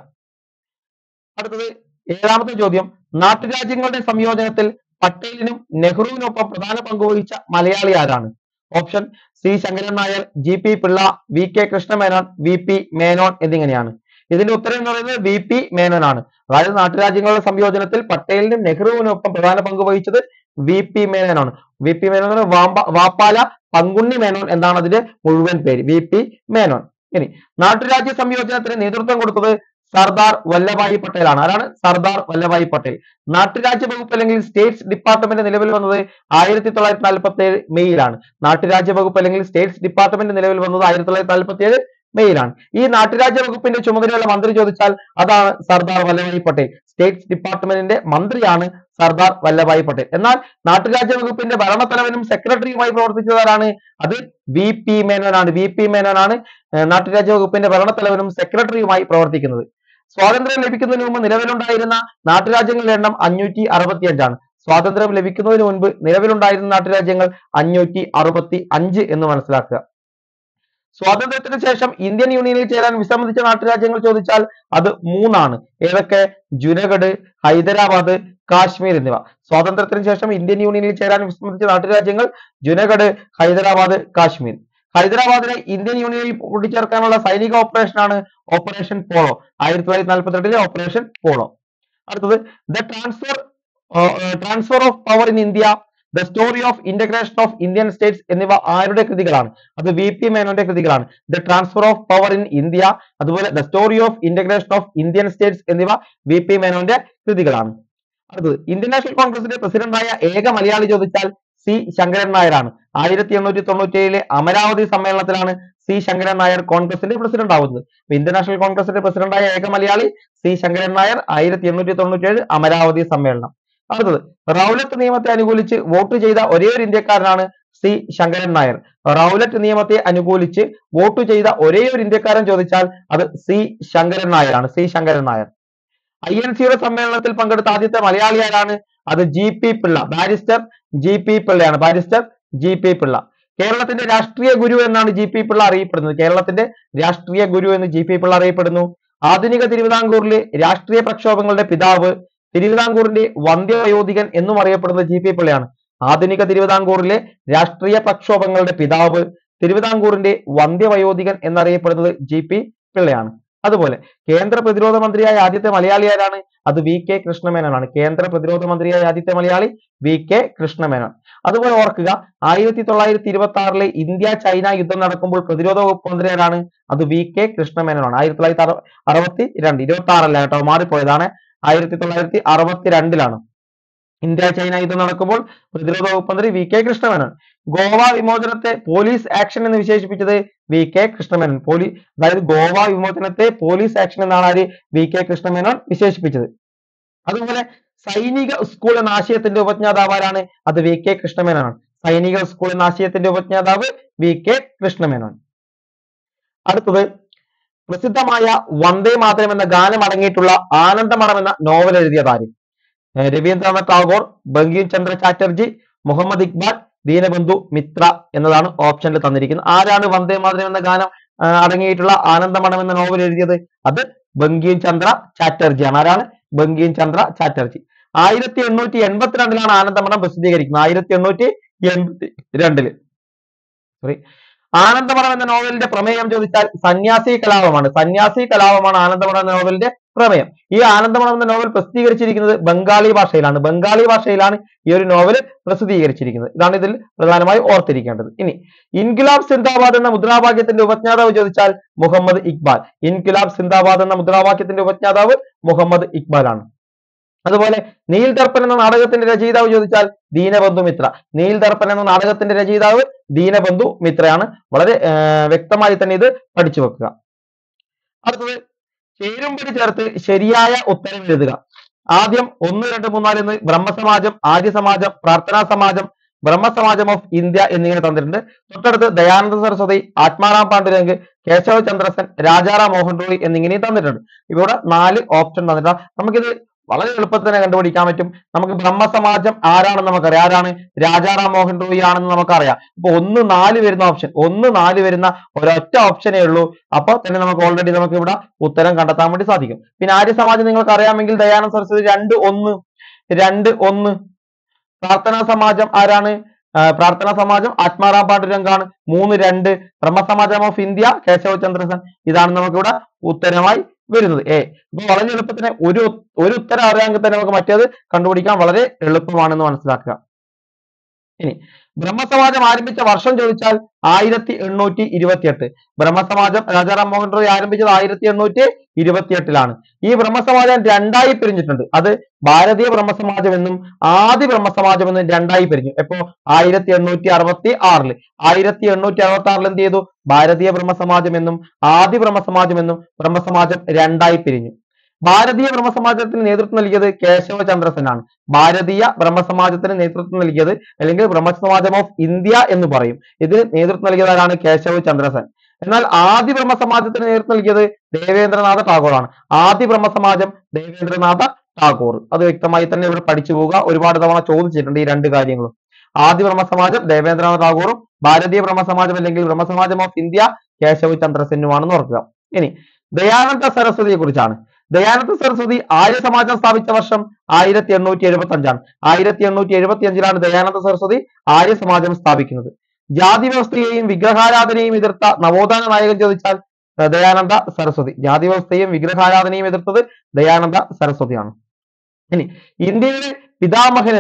അടുത്തത് ഏഴാമത്തെ ചോദ്യം നാട്ടുരാജ്യങ്ങളുടെ സംയോജനത്തിൽ പട്ടേലിനും നെഹ്റുവിനൊപ്പം പ്രധാന പങ്കുവഹിച്ച മലയാളി ആരാണ് option C Sankaran Nair G P Pillai V K Krishna Menon V P Menon എന്നിങ്ങനെയാണ് ഇതിന്റെ ഉത്തരം എന്ന് പറയുന്നത് വി പി മേനോൻ ആണ് അതായത് നാട്ടുരാജ്യങ്ങളുടെ സംയോജനത്തിൽ പട്ടേലിനും നെഹ്റുവിനൊപ്പം പ്രധാന പങ്ക് വഹിച്ചത് വി പി മേനോനാണ് വി പി മേനോൻ എന്ന് പറഞ്ഞാൽ വാമ്പ വാപ്പാല പങ്കുണ്ണി മേനോൻ എന്നാണ് അതിന്റെ മുഴുവൻ പേര് വി പി മേനോൻ ഇനി നാട്ടുരാജ്യ സംയോജനത്തിന് നേതൃത്വം കൊടുത്തത് സർദാർ വല്ലഭായി പട്ടേൽ ആണ് ആരാണ് സർദാർ വല്ലഭായി പട്ടേൽ നാട്ടുരാജ്യ വകുപ്പ് അല്ലെങ്കിൽ സ്റ്റേറ്റ്സ് ഡിപ്പാർട്ട്മെന്റ് നിലവിൽ വന്നത് ആയിരത്തി തൊള്ളായിരത്തി നാൽപ്പത്തി ഏഴ് മെയ്യിലാണ് നാട്ടുരാജ്യ വകുപ്പ് അല്ലെങ്കിൽ സ്റ്റേറ്റ്സ് ഡിപ്പാർട്ട്മെന്റ് നിലവിൽ വന്നത് ആയിരത്തി തൊള്ളായിരത്തി നാൽപ്പത്തി ഏഴ് മെയ്യിലാണ് ഈ നാട്ടുരാജ്യ വകുപ്പിന്റെ ചുമതലയുള്ള മന്ത്രി ചോദിച്ചാൽ അതാണ് സർദാർ വല്ലഭായി പട്ടേൽ സ്റ്റേറ്റ്സ് ഡിപ്പാർട്ട്മെന്റിന്റെ മന്ത്രിയാണ് സർദാർ വല്ലഭായി പട്ടേൽ എന്നാൽ നാട്ടുരാജ്യ വകുപ്പിന്റെ ഭരണത്തലവനും സെക്രട്ടറിയുമായി പ്രവർത്തിച്ചതാരാണ് അത് വി പി മേനോനാണ് വി പി മേനോനാണ് ഏർ നാട്ടുരാജ്യ വകുപ്പിന്റെ ഭരണത്തലവനും സെക്രട്ടറിയുമായി പ്രവർത്തിക്കുന്നത് സ്വാതന്ത്ര്യം ലഭിക്കുന്നതിന് മുമ്പ് നിലവിലുണ്ടായിരുന്ന നാട്ടുരാജ്യങ്ങളുടെ എണ്ണം അഞ്ഞൂറ്റി അറുപത്തി അഞ്ചാണ് സ്വാതന്ത്ര്യം ലഭിക്കുന്നതിന് മുൻപ് നിലവിലുണ്ടായിരുന്ന നാട്ടുരാജ്യങ്ങൾ അഞ്ഞൂറ്റി അറുപത്തി അഞ്ച് എന്ന് മനസ്സിലാക്കുക സ്വാതന്ത്ര്യത്തിന് ശേഷം ഇന്ത്യൻ യൂണിയനിൽ ചേരാൻ വിസമ്മതിച്ച നാട്ടുരാജ്യങ്ങൾ ചോദിച്ചാൽ അത് മൂന്നാണ് ഏതൊക്കെ ജുനഗഡ് ഹൈദരാബാദ് കാശ്മീർ എന്നിവ സ്വാതന്ത്ര്യത്തിന് ശേഷം ഇന്ത്യൻ യൂണിയനിൽ ചേരാൻ വിസമ്മതിച്ച നാട്ടുരാജ്യങ്ങൾ ജുനഗഡ് ഹൈദരാബാദ് കാശ്മീർ ഹൈദരാബാദിനെ ഇന്ത്യൻ യൂണിയനിൽ കൂട്ടിച്ചേർക്കാനുള്ള സൈനിക ഓപ്പറേഷനാണ് ഓപ്പറേഷൻ പോളോ ആയിരത്തി തൊള്ളായിരത്തി നാൽപ്പത്തി രണ്ടിലെ ഓപ്പറേഷൻ പോളോ അടുത്തത് the transfer transfer of power in India the story of integration of Indian states എന്നിവ ആരുടെ കൃതികളാണ് അത് വി പി മേനോന്റെ കൃതികളാണ് the transfer of power in India അതുപോലെ the story of integration of Indian states എന്നിവ V P മേനോന്റെ കൃതികളാണ് അടുത്തത് ഇന്ത്യൻ നാഷണൽ കോൺഗ്രസിന്റെ പ്രസിഡന്റായ ഏക മലയാളി ചോദിച്ചാൽ സി ശങ്കരൻ നായരാണ് ആയിരത്തി എണ്ണൂറ്റി തൊണ്ണൂറ്റി ഏഴിലെ അമരാവതി സമ്മേളനത്തിലാണ് സി ശങ്കരൻ നായർ കോൺഗ്രസിന്റെ പ്രസിഡന്റ് ആവുന്നത് അപ്പൊ ഇന്ത്യൻ നാഷണൽ കോൺഗ്രസിന്റെ പ്രസിഡന്റായ ഏക മലയാളി സി ശങ്കരൻ നായർ ആയിരത്തി എണ്ണൂറ്റി തൊണ്ണൂറ്റി ഏഴ് അമരാവതി സമ്മേളനം അടുത്തത് റൗലറ്റ് നിയമത്തെ അനുകൂലിച്ച് വോട്ട് ചെയ്ത ഒരേ ഒരു ഇന്ത്യക്കാരനാണ് സി ശങ്കരൻ നായർ റൗലറ്റ് നിയമത്തെ അനുകൂലിച്ച് വോട്ട് ചെയ്ത ഒരേ ഒരു ഇന്ത്യക്കാരൻ ചോദിച്ചാൽ അത് സി ശങ്കരൻ നായരാണ് C Sankaran Nair I N സിയുടെ സമ്മേളനത്തിൽ പങ്കെടുത്ത ആദ്യത്തെ മലയാളി ആരാണ് അത് G P Pillai barrister G P പിള്ളയാണ് ബാരിസ്റ്റർ ജി പി പിള്ള കേരളത്തിന്റെ രാഷ്ട്രീയ ഗുരു എന്നാണ് ജി പി പിള്ള അറിയപ്പെടുന്നത് കേരളത്തിന്റെ രാഷ്ട്രീയ ഗുരു എന്ന് ജി പി പിള്ള അറിയപ്പെടുന്നു ആധുനിക തിരുവിതാംകൂറിലെ രാഷ്ട്രീയ പ്രക്ഷോഭങ്ങളുടെ പിതാവ് തിരുവിതാംകൂറിന്റെ വന്ധ്യവയോധികൻ എന്നും അറിയപ്പെടുന്നത് ജി പി പിള്ളയാണ് ആധുനിക തിരുവിതാംകൂറിലെ രാഷ്ട്രീയ പ്രക്ഷോഭങ്ങളുടെ പിതാവ് തിരുവിതാംകൂറിന്റെ വന്ധ്യവയോധികൻ എന്നറിയപ്പെടുന്നത് ജി പി പിള്ളയാണ് അതുപോലെ കേന്ദ്ര പ്രതിരോധ മന്ത്രിയായ ആദ്യത്തെ മലയാളി ആരാണ് അത് വി കെ കൃഷ്ണമേനോനാണ് കേന്ദ്ര പ്രതിരോധ മന്ത്രിയായ ആദ്യത്തെ മലയാളി വി കെ കൃഷ്ണമേനോൻ അതുപോലെ ഓർക്കുക ആയിരത്തി തൊള്ളായിരത്തി ഇരുപത്തി ആറിലെ ഇന്ത്യ ചൈന യുദ്ധം നടക്കുമ്പോൾ പ്രതിരോധ വകുപ്പ് മന്ത്രി ആരാണ് അത് വി കെ കൃഷ്ണമേനോനാണ് ആയിരത്തി തൊള്ളായിരത്തി അറു അറുപത്തി രണ്ട് ഇരുപത്തി ആറല്ല കേട്ടോ മാറിപ്പോയതാണ് ആയിരത്തി തൊള്ളായിരത്തി അറുപത്തി രണ്ടിലാണ് ഇന്ത്യ ചൈന യുദ്ധം നടക്കുമ്പോൾ പ്രതിരോധ വകുപ്പ് മന്ത്രി വി കെ കൃഷ്ണമേനോൻ ഗോവ വിമോചനത്തെ പോലീസ് ആക്ഷൻ എന്ന് വിശേഷിപ്പിച്ചത് വി കെ കൃഷ്ണമേനോൻ പോലീ അതായത് ഗോവ വിമോചനത്തെ പോലീസ് ആക്ഷൻ എന്നാണ് ആര് വി കെ കൃഷ്ണമേനോൻ വിശേഷിപ്പിച്ചത് അതുപോലെ സൈനിക സ്കൂൾ എന്ന ആശയത്തിന്റെ ഉപജ്ഞാതാവ് ആരാണ് അത് വി കെ കൃഷ്ണമേനോനാണ് സൈനിക സ്കൂൾ എന്ന ആശയത്തിന്റെ ഉപജ്ഞാതാവ് വി കെ കൃഷ്ണമേനോൻ അടുത്തത് പ്രസിദ്ധമായ വന്ദേ മാതരം എന്ന ഗാനം അടങ്ങിയിട്ടുള്ള ആനന്ദമഠം എന്ന നോവൽ എഴുതിയത് ആര് ഏർ രവീന്ദ്രനാഥ് ടാഗോർ ബങ്കിം ചന്ദ്ര ചാറ്റർജി മുഹമ്മദ് ഇക്ബാൽ ദീനബന്ധു മിത്ര എന്നതാണ് ഓപ്ഷനിൽ തന്നിരിക്കുന്നത് ആരാണ് വന്ദേ മാതരം എന്ന ഗാനം ആ, അടങ്ങിയിട്ടുള്ള ആനന്ദമഠം എന്ന നോവൽ എഴുതിയത് അത് ബങ്കിം ചന്ദ്ര ചാറ്റർജിയാണ് ആരാണ് ബങ്കിം ചന്ദ്ര ചാറ്റർജി ആയിരത്തി എണ്ണൂറ്റി എൺപത്തിരണ്ടിലാണ് ആനന്ദമഠം പ്രസിദ്ധീകരിക്കുന്നത് ആയിരത്തി എണ്ണൂറ്റി എൺപത്തി രണ്ടില് സോറി ആനന്ദമഠം എന്ന നോവലിന്റെ പ്രമേയം ചോദിച്ചാൽ സന്യാസി കലാപമാണ് സന്യാസി കലാപമാണ് ആനന്ദമഠം എന്ന നോവലിന്റെ പ്രമേയം ഈ ആനന്ദമഠം എന്ന നോവൽ പ്രസിദ്ധീകരിച്ചിരിക്കുന്നത് ബംഗാളി ഭാഷയിലാണ് ബംഗാളി ഭാഷയിലാണ് ഈ ഒരു നോവൽ പ്രസിദ്ധീകരിച്ചിരിക്കുന്നത് ഇതാണ് ഇതിൽ പ്രധാനമായി ഓർത്തിരിക്കേണ്ടത് ഇനി ഇൻക്ലാബ് സിന്ദാബാദ് എന്ന മുദ്രാവാക്യത്തിന്റെ ഉപജ്ഞാതാവ് ചോദിച്ചാൽ മുഹമ്മദ് ഇക്ബാൽ ഇൻക്ലാബ് സിന്ദാബാദ് എന്ന മുദ്രാവാക്യത്തിന്റെ ഉപജ്ഞാതാവ് മുഹമ്മദ് ഇക്ബാൽ ആണ് അതുപോലെ നീൽ ദർപ്പൻ എന്ന നാടകത്തിന്റെ രചയിതാവ് ചോദിച്ചാൽ ദീനബന്ധു മിത്ര നീൽ ദർപ്പൻ എന്ന നാടകത്തിന്റെ രചയിതാവ് ദീനബന്ധു മിത്രയാണ് വളരെ ആ, വ്യക്തമായി തന്നെ ഇത് പഠിച്ചു വെക്കുക അടുത്തത് ചേരുംപടി ചേർത്ത് ശരിയായ ഉത്തരം എഴുതുക ആദ്യം ഒന്ന് രണ്ട് മൂന്നാല് എന്ന് ബ്രഹ്മസമാജം ആര്യ സമാജം പ്രാർത്ഥനാ സമാജം ബ്രഹ്മസമാജം ഓഫ് ഇന്ത്യ എന്നിങ്ങനെ തന്നിട്ടുണ്ട് തൊട്ടടുത്ത് ദയാനന്ദ സരസ്വതി ആത്മാറാം പാണ്ഡുരംഗ് കേശവ ചന്ദ്രസൻ രാജാറാം മോഹൻ റോയ് എന്നിങ്ങനെയും തന്നിട്ടുണ്ട് ഇവിടെ നാല് ഓപ്ഷൻ തന്നിട്ടുണ്ട് നമുക്കിത് വളരെ എളുപ്പത്തിൽ തന്നെ കണ്ടുപിടിക്കാൻ പറ്റും നമുക്ക് ബ്രഹ്മസമാജം ആരാണെന്ന് നമുക്കറിയാം ആരാണ് രാജാറാം മോഹൻ റോയ് ആണെന്ന് നമുക്കറിയാം അപ്പൊ ഒന്ന് നാല് വരുന്ന ഓപ്ഷൻ ഒന്ന് നാല് വരുന്ന ഒരൊറ്റ ഓപ്ഷനേ ഉള്ളൂ അപ്പൊ തന്നെ നമുക്ക് ഓൾറെഡി നമുക്ക് ഇവിടെ ഉത്തരം കണ്ടെത്താൻ വേണ്ടി സാധിക്കും പിന്നെ ആര്യ സമാജം നിങ്ങൾക്ക് അറിയാമെങ്കിൽ ദയാനന്ദ സരസ്വതി രണ്ട് ഒന്ന് രണ്ട് ഒന്ന് പ്രാർത്ഥനാ സമാജം ആരാണ് ആ, പ്രാർത്ഥനാ സമാജം ആത്മാറാം പാണ്ഡുരംഗാണ് മൂന്ന് രണ്ട് ബ്രഹ്മസമാജം ഓഫ് ഇന്ത്യ കേശവ ചന്ദ്രസൻ ഇതാണ് നമുക്കിവിടെ ഉത്തരമായി വരുന്നത് എ അപ്പൊ വളരെ എളുപ്പത്തിന് ഒരു ഒരു ഉത്തരം അറിയാമെങ്കിൽ തന്നെ നമുക്ക് മറ്റേത് കണ്ടുപിടിക്കാൻ വളരെ എളുപ്പമാണെന്ന് മനസ്സിലാക്കുക ഇനി ബ്രഹ്മസമാജം ആരംഭിച്ച വർഷം ചോദിച്ചാൽ ആയിരത്തി എണ്ണൂറ്റി ഇരുപത്തിയെട്ട് ബ്രഹ്മസമാജം രാജാറാം മോഹൻ റോയ് ആരംഭിച്ചത് ആയിരത്തി എണ്ണൂറ്റി ഇരുപത്തിയെട്ടിലാണ് ഈ ബ്രഹ്മസമാജം രണ്ടായി പിരിഞ്ഞിട്ടുണ്ട് അത് ഭാരതീയ ബ്രഹ്മസമാജം എന്നും ആദി ബ്രഹ്മസമാജം എന്നും രണ്ടായി പിരിഞ്ഞു എപ്പോ ആയിരത്തി എണ്ണൂറ്റി അറുപത്തി ആറില് ആയിരത്തി എണ്ണൂറ്റി അറുപത്തി ആറിൽ എന്ത് ചെയ്തു ഭാരതീയ ബ്രഹ്മസമാജം എന്നും ആദി ബ്രഹ്മസമാജം എന്നും ബ്രഹ്മസമാജം രണ്ടായി പിരിഞ്ഞു ഭാരതീയ ബ്രഹ്മസമാജത്തിന് നേതൃത്വം നൽകിയത് കേശവ ചന്ദ്രസനാണ് ഭാരതീയ ബ്രഹ്മസമാജത്തിന് നേതൃത്വം നൽകിയത് അല്ലെങ്കിൽ ബ്രഹ്മസമാജം ഓഫ് ഇന്ത്യ എന്ന് പറയും ഇതിന് നേതൃത്വം നൽകിയതാരാണ് കേശവ ചന്ദ്രസൻ എന്നാൽ ആദി ബ്രഹ്മസമാജത്തിന് നേതൃത്വം നൽകിയത് ദേവേന്ദ്രനാഥ ടാഗോറാണ് ആദി ബ്രഹ്മസമാജം ദേവേന്ദ്രനാഥ ടാഗോർ അത് വ്യക്തമായി തന്നെ ഇവിടെ പഠിച്ചു പോവുക ഒരുപാട് തവണ ചോദിച്ചിട്ടുണ്ട് ഈ രണ്ട് കാര്യങ്ങളും ആദി ബ്രഹ്മസമാജം ദേവേന്ദ്രനാഥ ടാഗോറും ഭാരതീയ ബ്രഹ്മസമാജം അല്ലെങ്കിൽ ബ്രഹ്മസമാജം ഓഫ് ഇന്ത്യ കേശവ ചന്ദ്രസെന്നുമാണെന്ന് ഓർക്കുക ഇനി ദയാനന്ദ സരസ്വതിയെ കുറിച്ചാണ് ദയാനന്ദ സരസ്വതി ആര്യ സമാജം സ്ഥാപിച്ച വർഷം ആയിരത്തി എണ്ണൂറ്റി എഴുപത്തി അഞ്ചാണ് ആയിരത്തി എണ്ണൂറ്റി എഴുപത്തി അഞ്ചിലാണ് ദയാനന്ദ സരസ്വതി ആര്യ സമാജം സ്ഥാപിക്കുന്നത് ജാതി വ്യവസ്ഥയെയും വിഗ്രഹാരാധനയും എതിർത്ത നവോത്ഥാന നായകൻ ചോദിച്ചാൽ ഏർ ദയാനന്ദ സരസ്വതി ജാതി വ്യവസ്ഥയും വിഗ്രഹാരാധനയും എതിർത്തത് ദയാനന്ദ സരസ്വതിയാണ് ഇനി ഇന്ത്യയുടെ പിതാമഹൻ എന്നും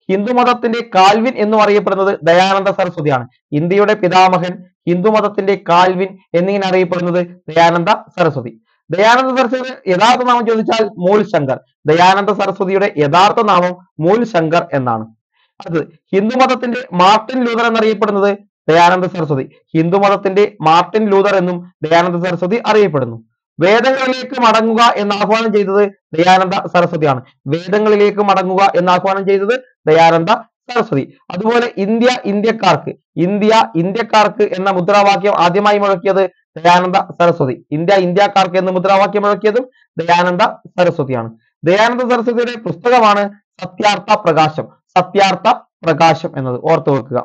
ഹിന്ദുമതത്തിന്റെ കാൽവിൻ എന്നും അറിയപ്പെടുന്നത് ദയാനന്ദ സരസ്വതിയാണ് ഇന്ത്യയുടെ പിതാമഹൻ ഹിന്ദുമതത്തിന്റെ കാൽവിൻ എന്നിങ്ങനെ അറിയപ്പെടുന്നത് ദയാനന്ദ സരസ്വതി ദയാനന്ദ സരസ്വതിയുടെ യഥാർത്ഥ നാമം ചോദിച്ചാൽ മൂൽ ശങ്കർ ദയാനന്ദ സരസ്വതിയുടെ യഥാർത്ഥ നാമം മൂൽ ശങ്കർ എന്നാണ് അത് ഹിന്ദുമതത്തിന്റെ മാർട്ടിൻ ലൂതർ എന്നറിയപ്പെടുന്നത് ദയാനന്ദ സരസ്വതി ഹിന്ദുമതത്തിന്റെ മാർട്ടിൻ ലൂതർ എന്നും ദയാനന്ദ സരസ്വതി അറിയപ്പെടുന്നു വേദങ്ങളിലേക്ക് മടങ്ങുക എന്ന് ആഹ്വാനം ചെയ്തത് ദയാനന്ദ സരസ്വതിയാണ് വേദങ്ങളിലേക്ക് മടങ്ങുക എന്ന് ആഹ്വാനം ചെയ്തത് ദയാനന്ദ സരസ്വതി അതുപോലെ ഇന്ത്യ ഇന്ത്യക്കാർക്ക് ഇന്ത്യ ഇന്ത്യക്കാർക്ക് എന്ന മുദ്രാവാക്യം ആദ്യമായി മുഴക്കിയത് ദയാനന്ദ സരസ്വതി ഇന്ത്യ ഇന്ത്യക്കാർക്ക് എന്ന മുദ്രാവാക്യം മുഴക്കിയതും ദയാനന്ദ സരസ്വതിയാണ് ദയാനന്ദ സരസ്വതിയുടെ പുസ്തകമാണ് സത്യാർത്ഥ പ്രകാശം സത്യാർത്ഥ പ്രകാശം എന്നത് ഓർത്തു വെക്കുക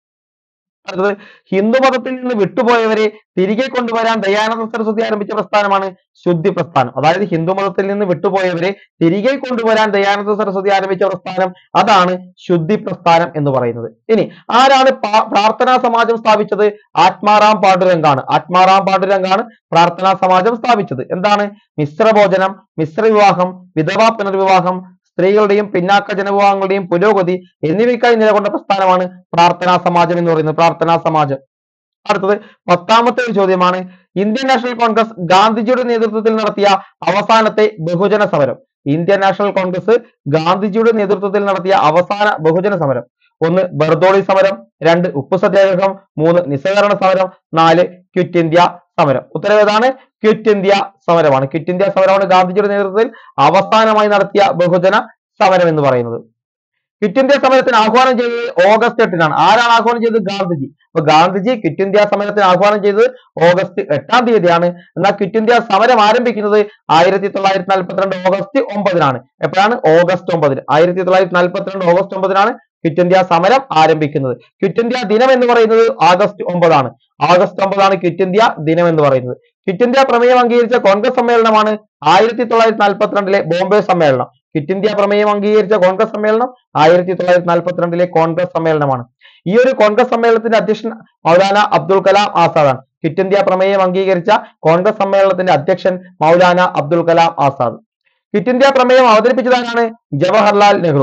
അടുത്തത് ഹിന്ദുമതത്തിൽ നിന്ന് വിട്ടുപോയവരെ തിരികെ കൊണ്ടുവരാൻ ദയാനന്ദ സരസ്വതി ആരംഭിച്ച പ്രസ്ഥാനമാണ് ശുദ്ധി പ്രസ്ഥാനം അതായത് ഹിന്ദുമതത്തിൽ നിന്ന് വിട്ടുപോയവരെ തിരികെ കൊണ്ടുവരാൻ ദയാനന്ദ സരസ്വതി ആരംഭിച്ച പ്രസ്ഥാനം അതാണ് ശുദ്ധി പ്രസ്ഥാനം എന്ന് പറയുന്നത് ഇനി ആരാണ് പാ- പ്രാർത്ഥനാ സമാജം സ്ഥാപിച്ചത് ആത്മാറാം പാണ്ഡുരംഗാണ് ആത്മാറാം പാണ്ഡുരംഗാണ് പ്രാർത്ഥനാ സമാജം സ്ഥാപിച്ചത് എന്താണ് മിശ്രഭോജനം മിശ്രവിവാഹം വിധവാ പുനർവിവാഹം സ്ത്രീകളുടെയും പിന്നാക്ക ജനവിഭാഗങ്ങളുടെയും പുരോഗതി എന്നിവയ്ക്കായി നിലകൊണ്ട പ്രസ്ഥാനമാണ് പ്രാർത്ഥനാ സമാജം എന്ന് പറയുന്നത് പ്രാർത്ഥനാ സമാജം അടുത്തത് പത്താമത്തെ ഒരു ചോദ്യമാണ് ഇന്ത്യൻ നാഷണൽ കോൺഗ്രസ് ഗാന്ധിജിയുടെ നേതൃത്വത്തിൽ നടത്തിയ അവസാനത്തെ ബഹുജന സമരം ഇന്ത്യൻ നാഷണൽ കോൺഗ്രസ് ഗാന്ധിജിയുടെ നേതൃത്വത്തിൽ നടത്തിയ അവസാന ബഹുജന സമരം ഒന്ന് ബർദോളി സമരം രണ്ട് ഉപ്പു സത്യാഗ്രഹം മൂന്ന് നിസ്സഹകരണ സമരം നാല് ക്വിറ്റ് ഇന്ത്യ സമരം ഉത്തരവ് ഏതാണ് ക്വിറ്റ് ഇന്ത്യ സമരമാണ് ക്വിറ്റ് ഇന്ത്യ സമരമാണ് ഗാന്ധിജിയുടെ നേതൃത്വത്തിൽ അവസാനമായി നടത്തിയ ബഹുജന സമരം എന്ന് പറയുന്നത് ക്വിറ്റ് ഇന്ത്യ സമരത്തിന് ആഹ്വാനം ചെയ്തത് ഓഗസ്റ്റ് എട്ടിനാണ് ആരാണ് ആഹ്വാനം ചെയ്തത് ഗാന്ധിജി അപ്പൊ ഗാന്ധിജി ക്വിറ്റ് ഇന്ത്യ സമരത്തിന് ആഹ്വാനം ചെയ്തത് ഓഗസ്റ്റ് എട്ടാം തീയതിയാണ് എന്നാൽ ക്വിറ്റ് ഇന്ത്യ സമരം ആരംഭിക്കുന്നത് ആയിരത്തി തൊള്ളായിരത്തി നാൽപ്പത്തിരണ്ട് ഓഗസ്റ്റ് ഒമ്പതിനാണ് എപ്പോഴാണ് ഓഗസ്റ്റ് ഒമ്പതിന് ആയിരത്തി തൊള്ളായിരത്തി നാൽപ്പത്തിരണ്ട് ഓഗസ്റ്റ് ഒമ്പതിനാണ് ക്വിറ്റ് ഇന്ത്യ സമരം ആരംഭിക്കുന്നത് ക്വിറ്റ് ഇന്ത്യ ദിനം എന്ന് പറയുന്നത് ആഗസ്റ്റ് ഒമ്പതാണ് ആഗസ്റ്റ് ഒമ്പതാണ് ക്വിറ്റ് ഇന്ത്യ ദിനം എന്ന് പറയുന്നത് ക്വിറ്റ് ഇന്ത്യ പ്രമേയം അംഗീകരിച്ച കോൺഗ്രസ് സമ്മേളനമാണ് ആയിരത്തി തൊള്ളായിരത്തി നാൽപ്പത്തിരണ്ടിലെ ബോംബെ സമ്മേളനം ക്വിറ്റ് ഇന്ത്യ പ്രമേയം അംഗീകരിച്ച കോൺഗ്രസ് സമ്മേളനം ആയിരത്തി തൊള്ളായിരത്തി നാൽപ്പത്തിരണ്ടിലെ കോൺഗ്രസ് സമ്മേളനമാണ് ഈ ഒരു കോൺഗ്രസ് സമ്മേളനത്തിന്റെ അധ്യക്ഷൻ മൗലാന അബ്ദുൽ കലാം ആസാദാണ് ക്വിറ്റ് ഇന്ത്യ പ്രമേയം അംഗീകരിച്ച കോൺഗ്രസ് സമ്മേളനത്തിന്റെ അധ്യക്ഷൻ മൗലാന അബ്ദുൽ കലാം ആസാദ് ക്വിറ്റ് ഇന്ത്യ പ്രമേയം അവതരിപ്പിച്ചതാരാണ് ജവഹർലാൽ നെഹ്റു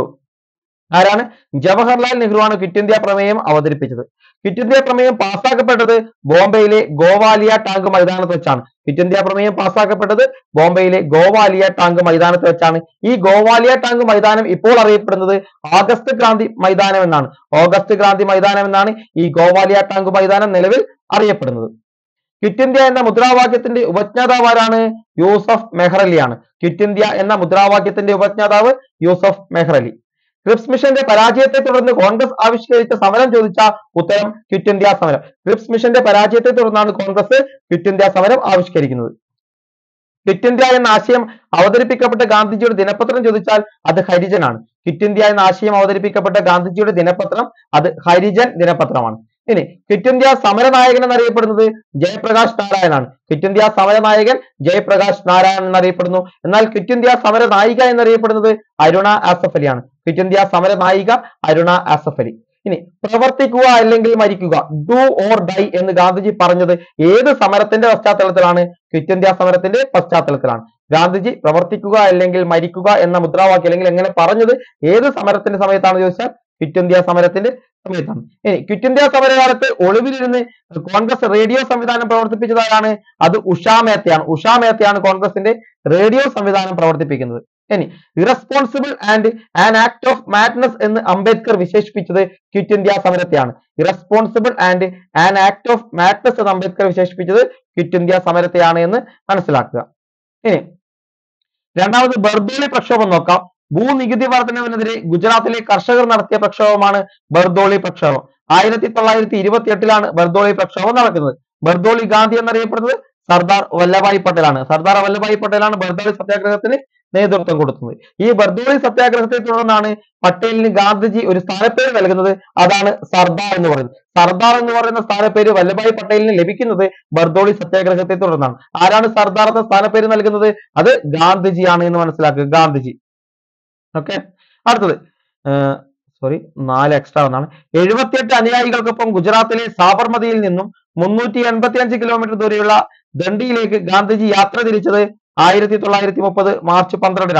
ആരാണ് ജവഹർലാൽ നെഹ്റു ആണ് ക്വിറ്റ് ഇന്ത്യ പ്രമേയം അവതരിപ്പിച്ചത് ക്വിറ്റ് ഇന്ത്യ പ്രമേയം പാസ്സാക്കപ്പെട്ടത് ബോംബെയിലെ ഗോവാലിയ ടാങ്ക് മൈതാനത്ത് വെച്ചാണ് ക്വിറ്റ് ഇന്ത്യ പ്രമേയം പാസ്സാക്കപ്പെട്ടത് ബോംബെയിലെ ഗോവാലിയ ടാങ്ക് മൈതാനത്ത് വെച്ചാണ് ഈ ഗോവാലിയ ടാങ്ക് മൈതാനം ഇപ്പോൾ അറിയപ്പെടുന്നത് ആഗസ്റ്റ് ക്രാന്തി മൈതാനം എന്നാണ് ഓഗസ്റ്റ് ക്രാന്തി മൈതാനം എന്നാണ് ഈ ഗോവാലിയ ടാങ്ക് മൈതാനം നിലവിൽ അറിയപ്പെടുന്നത് ക്വിറ്റ് ഇന്ത്യ എന്ന മുദ്രാവാക്യത്തിന്റെ ഉപജ്ഞാതാവാരാണ് യൂസഫ് മെഹ്റലിയാണ് ക്വിറ്റ് ഇന്ത്യ എന്ന മുദ്രാവാക്യത്തിന്റെ ഉപജ്ഞാതാവ് യൂസഫ് മെഹ്റലി ക്രിപ്സ് മിഷന്റെ പരാജയത്തെ തുടർന്ന് കോൺഗ്രസ് ആവിഷ്കരിച്ച സമരം ചോദിച്ച ഉത്തരം ക്വിറ്റ് ഇന്ത്യ സമരം ക്രിപ്സ് മിഷന്റെ പരാജയത്തെ തുടർന്നാണ് കോൺഗ്രസ് ക്വിറ്റ് ഇന്ത്യ സമരം ആവിഷ്കരിക്കുന്നത് ക്വിറ്റ് ഇന്ത്യ എന്ന ആശയം അവതരിപ്പിക്കപ്പെട്ട ഗാന്ധിജിയുടെ ദിനപത്രം ചോദിച്ചാൽ അത് ഹരിജനാണ് ക്വിറ്റ് ഇന്ത്യ എന്ന ആശയം അവതരിപ്പിക്കപ്പെട്ട ഗാന്ധിജിയുടെ ദിനപത്രം അത് ഹരിജൻ ദിനപത്രമാണ് ഇനി ക്വിറ്റ് ഇന്ത്യ സമരനായകൻ എന്നറിയപ്പെടുന്നത് ജയപ്രകാശ് നാരായണാണ് ക്വിറ്റ് ഇന്ത്യ സമരനായകൻ ജയപ്രകാശ് നാരായണൻ എന്നറിയപ്പെടുന്നു എന്നാൽ ക്വിറ്റ് ഇന്ത്യ സമര നായിക എന്നറിയപ്പെടുന്നത് അരുണ ആസഫ് അലിയാണ് ക്വിറ്റ് ഇന്ത്യ സമര നായിക അരുണ ആസഫ് അലി ഇനി പ്രവർത്തിക്കുക അല്ലെങ്കിൽ മരിക്കുക ഡു ഓർ ഡൈ എന്ന് ഗാന്ധിജി പറഞ്ഞത് ഏത് സമരത്തിന്റെ പശ്ചാത്തലത്തിലാണ് ക്വിറ്റ് ഇന്ത്യ സമരത്തിന്റെ പശ്ചാത്തലത്തിലാണ് ഗാന്ധിജി പ്രവർത്തിക്കുക അല്ലെങ്കിൽ മരിക്കുക എന്ന മുദ്രാവാക്യം അല്ലെങ്കിൽ എങ്ങനെ പറഞ്ഞത് ഏത് സമരത്തിന്റെ സമയത്താണ് ചോദിച്ചാൽ ക്വിറ്റ് ഇന്ത്യ സമരത്തിന്റെ സമയത്താണ് ഇനി ക്വിറ്റ് ഇന്ത്യ സമരകാലത്ത് ഒളിവിലിരുന്ന് കോൺഗ്രസ് റേഡിയോ സംവിധാനം പ്രവർത്തിപ്പിച്ചതാരാണ് അത് ഉഷാ മേത്തയാണ് ഉഷാ മേത്തയാണ് കോൺഗ്രസിന്റെ റേഡിയോ സംവിധാനം പ്രവർത്തിപ്പിക്കുന്നത് ഇനി irresponsible and an act of madness എന്ന് അംബേദ്കർ വിശേഷിപ്പിച്ചത് ക്വിറ്റ് ഇന്ത്യ സമരത്തെയാണ് irresponsible and an act of madness എന്ന് അംബേദ്കർ വിശേഷിപ്പിച്ചത് ക്വിറ്റ് ഇന്ത്യ സമരത്തെയാണ് എന്ന് മനസ്സിലാക്കുക ഇനി രണ്ടാമത് ബർദോളി പ്രക്ഷോഭം നോക്കാം ഭൂനികുതി വർധനവിനെതിരെ ഗുജറാത്തിലെ കർഷകർ നടത്തിയ പ്രക്ഷോഭമാണ് ബർദോളി പ്രക്ഷോഭം ആയിരത്തി തൊള്ളായിരത്തി ഇരുപത്തി എട്ടിലാണ് ബർദോളി പ്രക്ഷോഭം നടക്കുന്നത് ബർദോളി ഗാന്ധി എന്നറിയപ്പെടുന്നത് സർദാർ വല്ലഭായ് പട്ടേലാണ് സർദാർ വല്ലഭായ് പട്ടേലാണ് ബർദോളി സത്യാഗ്രഹത്തിന് നേതൃത്വം കൊടുക്കുന്നത് ഈ ബർദോളി സത്യാഗ്രഹത്തെ തുടർന്നാണ് പട്ടേലിന് ഗാന്ധിജി ഒരു സ്ഥാനപ്പേര് നൽകുന്നത് അതാണ് സർദാർ എന്ന് പറയുന്നത് സർദാർ എന്ന് പറയുന്ന സ്ഥാനപ്പേര് വല്ലഭായ് പട്ടേലിന് ലഭിക്കുന്നത് ബർദോളി സത്യാഗ്രഹത്തെ തുടർന്നാണ് ആരാണ് സർദാർ എന്ന സ്ഥാനപ്പേര് നൽകുന്നത് അത് ഗാന്ധിജിയാണ് എന്ന് മനസ്സിലാക്കുക ഗാന്ധിജി ഓക്കെ അടുത്തത് സോറി നാല് എക്സ്ട്രാ എന്നാണ് എഴുപത്തിയെട്ട് അനുയായികൾക്കൊപ്പം ഗുജറാത്തിലെ സാബർമതിയിൽ നിന്നും മുന്നൂറ്റി എൺപത്തി അഞ്ച് കിലോമീറ്റർ ദൂരെയുള്ള ദണ്ഡിയിലേക്ക് ഗാന്ധിജി യാത്ര തിരിച്ചത് ആയിരത്തി തൊള്ളായിരത്തി മുപ്പത് മാർച്ച് പന്ത്രണ്ടിനാണ്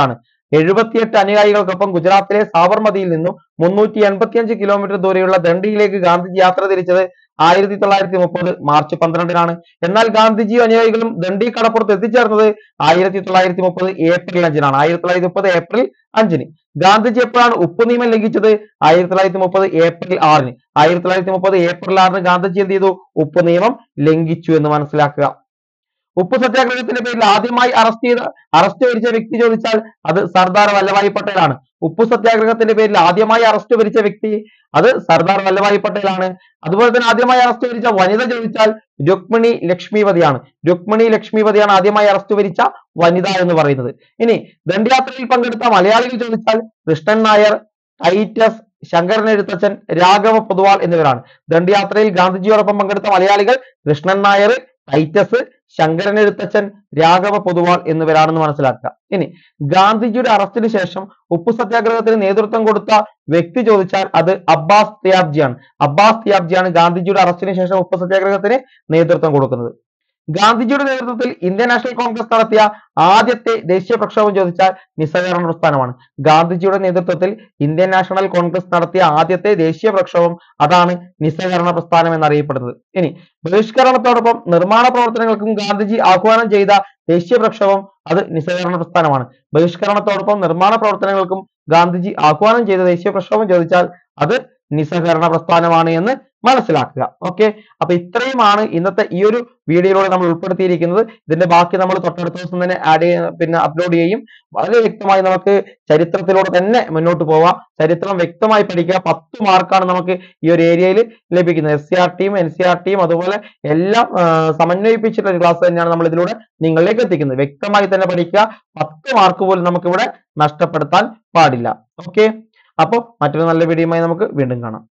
എഴുപത്തിയെട്ട് അനുയായികൾക്കൊപ്പം ഗുജറാത്തിലെ സാബർമതിയിൽ നിന്നും മുന്നൂറ്റി എൺപത്തിയഞ്ച് കിലോമീറ്റർ ദൂരെയുള്ള ദണ്ഡിയിലേക്ക് ഗാന്ധിജി യാത്ര തിരിച്ചത് ആയിരത്തി തൊള്ളായിരത്തി മുപ്പത് മാർച്ച് പന്ത്രണ്ടിനാണ് എന്നാൽ ഗാന്ധിജിയും അനുയായികളും ദണ്ഡി കടപ്പുറത്ത് എത്തിച്ചേർന്നത് ആയിരത്തി തൊള്ളായിരത്തി മുപ്പത് ഏപ്രിൽ അഞ്ചിനാണ് ആയിരത്തി തൊള്ളായിരത്തി മുപ്പത് ഏപ്രിൽ അഞ്ചിന് ഗാന്ധിജി എപ്പോഴാണ് ഉപ്പ് നിയമം ലംഘിച്ചത് ആയിരത്തി തൊള്ളായിരത്തി മുപ്പത് ഏപ്രിൽ ആറിന് ആയിരത്തി തൊള്ളായിരത്തി മുപ്പത് ഏപ്രിൽ ആറിന് ഗാന്ധിജി എന്ത് ചെയ്തു ഉപ്പ് നിയമം ലംഘിച്ചു എന്ന് മനസ്സിലാക്കുക ഉപ്പ് സത്യാഗ്രഹത്തിന്റെ പേരിൽ ആദ്യമായി അറസ്റ്റ് ചെയ്ത അറസ്റ്റ് വരിച്ച വ്യക്തി ചോദിച്ചാൽ അത് സർദാർ വല്ലഭായ് പട്ടേലാണ് ഉപ്പു സത്യാഗ്രഹത്തിന്റെ പേരിൽ ആദ്യമായി അറസ്റ്റ് വരിച്ച വ്യക്തി അത് സർദാർ വല്ലഭായ് പട്ടേലാണ് അതുപോലെ തന്നെ ആദ്യമായി അറസ്റ്റ് വരിച്ച വനിത ചോദിച്ചാൽ രുക്മിണി ലക്ഷ്മിപതിയാണ് രുക്മിണി ലക്ഷ്മിപതിയാണ് ആദ്യമായി അറസ്റ്റ് വരിച്ച വനിത എന്ന് പറയുന്നത് ഇനി ദണ്ഡയാത്രയിൽ പങ്കെടുത്ത മലയാളികൾ ചോദിച്ചാൽ കൃഷ്ണൻ നായർ ടൈറ്റസ് ശങ്കരൻ എഴുത്തച്ഛൻ രാഘവ പൊതുവാൾ എന്നിവരാണ് ദണ്ഡയാത്രയിൽ ഗാന്ധിജിയോടൊപ്പം പങ്കെടുത്ത മലയാളികൾ കൃഷ്ണൻ നായർ ടൈറ്റസ് ശങ്കരൻ എഴുത്തച്ഛൻ രാഘവ പൊതുവാൾ എന്നിവരാണെന്ന് മനസ്സിലാക്കുക ഇനി ഗാന്ധിജിയുടെ അറസ്റ്റിന് ശേഷം ഉപ്പു സത്യാഗ്രഹത്തിന് നേതൃത്വം കൊടുത്ത വ്യക്തി ചോദിച്ചാൽ അത് അബ്ബാസ് തിയാബ്ജിയാണ് അബ്ബാസ് തിയാബ്ജിയാണ് ഗാന്ധിജിയുടെ അറസ്റ്റിന് ശേഷം ഉപ്പു സത്യാഗ്രഹത്തിന് നേതൃത്വം കൊടുക്കുന്നത് ഗാന്ധിജിയുടെ നേതൃത്വത്തിൽ ഇന്ത്യൻ നാഷണൽ കോൺഗ്രസ് നടത്തിയ ആദ്യത്തെ ദേശീയ പ്രക്ഷോഭം ചോദിച്ചാൽ നിസ്സഹകരണ പ്രസ്ഥാനമാണ് ഗാന്ധിജിയുടെ നേതൃത്വത്തിൽ ഇന്ത്യൻ നാഷണൽ കോൺഗ്രസ് നടത്തിയ ആദ്യത്തെ ദേശീയ പ്രക്ഷോഭം അതാണ് നിസ്സഹകരണ പ്രസ്ഥാനം എന്നറിയപ്പെടുന്നത് ഇനി ബഹിഷ്കരണത്തോടൊപ്പം നിർമ്മാണ പ്രവർത്തനങ്ങൾക്കും ഗാന്ധിജി ആഹ്വാനം ചെയ്ത ദേശീയ പ്രക്ഷോഭം അത് നിസ്സഹകരണ പ്രസ്ഥാനമാണ് ബഹിഷ്കരണത്തോടൊപ്പം നിർമ്മാണ പ്രവർത്തനങ്ങൾക്കും ഗാന്ധിജി ആഹ്വാനം ചെയ്ത ദേശീയ പ്രക്ഷോഭം ചോദിച്ചാൽ അത് നിസ്സഹകരണ പ്രസ്ഥാനമാണ് എന്ന് മനസ്സിലാക്കുക ഓക്കെ അപ്പൊ ഇത്രയുമാണ് ഇന്നത്തെ ഈ ഒരു വീഡിയോയിലൂടെ നമ്മൾ ഉൾപ്പെടുത്തിയിരിക്കുന്നത് ഇതിന്റെ ബാക്കി നമ്മൾ തൊട്ടടുത്ത ദിവസം തന്നെ ആഡ് ചെയ്യ പിന്നെ അപ്ലോഡ് ചെയ്യും വളരെ വ്യക്തമായി നമുക്ക് ചരിത്രത്തിലൂടെ തന്നെ മുന്നോട്ട് പോവാം ചരിത്രം വ്യക്തമായി പഠിക്കുക പത്ത് മാർക്കാണ് നമുക്ക് ഈ ഒരു ഏരിയയിൽ ലഭിക്കുന്നത് എസ് സി ആർ ടിയും എൻ സി ആർ ടിയും അതുപോലെ എല്ലാം ആ, സമന്വയിപ്പിച്ചിട്ടുള്ള ഒരു ക്ലാസ് തന്നെയാണ് നമ്മൾ ഇതിലൂടെ നിങ്ങളിലേക്ക് എത്തിക്കുന്നത് വ്യക്തമായി തന്നെ പഠിക്കുക പത്ത് മാർക്ക് പോലും നമുക്കിവിടെ നഷ്ടപ്പെടുത്താൻ പാടില്ല ഓക്കെ അപ്പോൾ മറ്റൊരു നല്ല വീഡിയോയുമായി നമുക്ക് വീണ്ടും കാണാം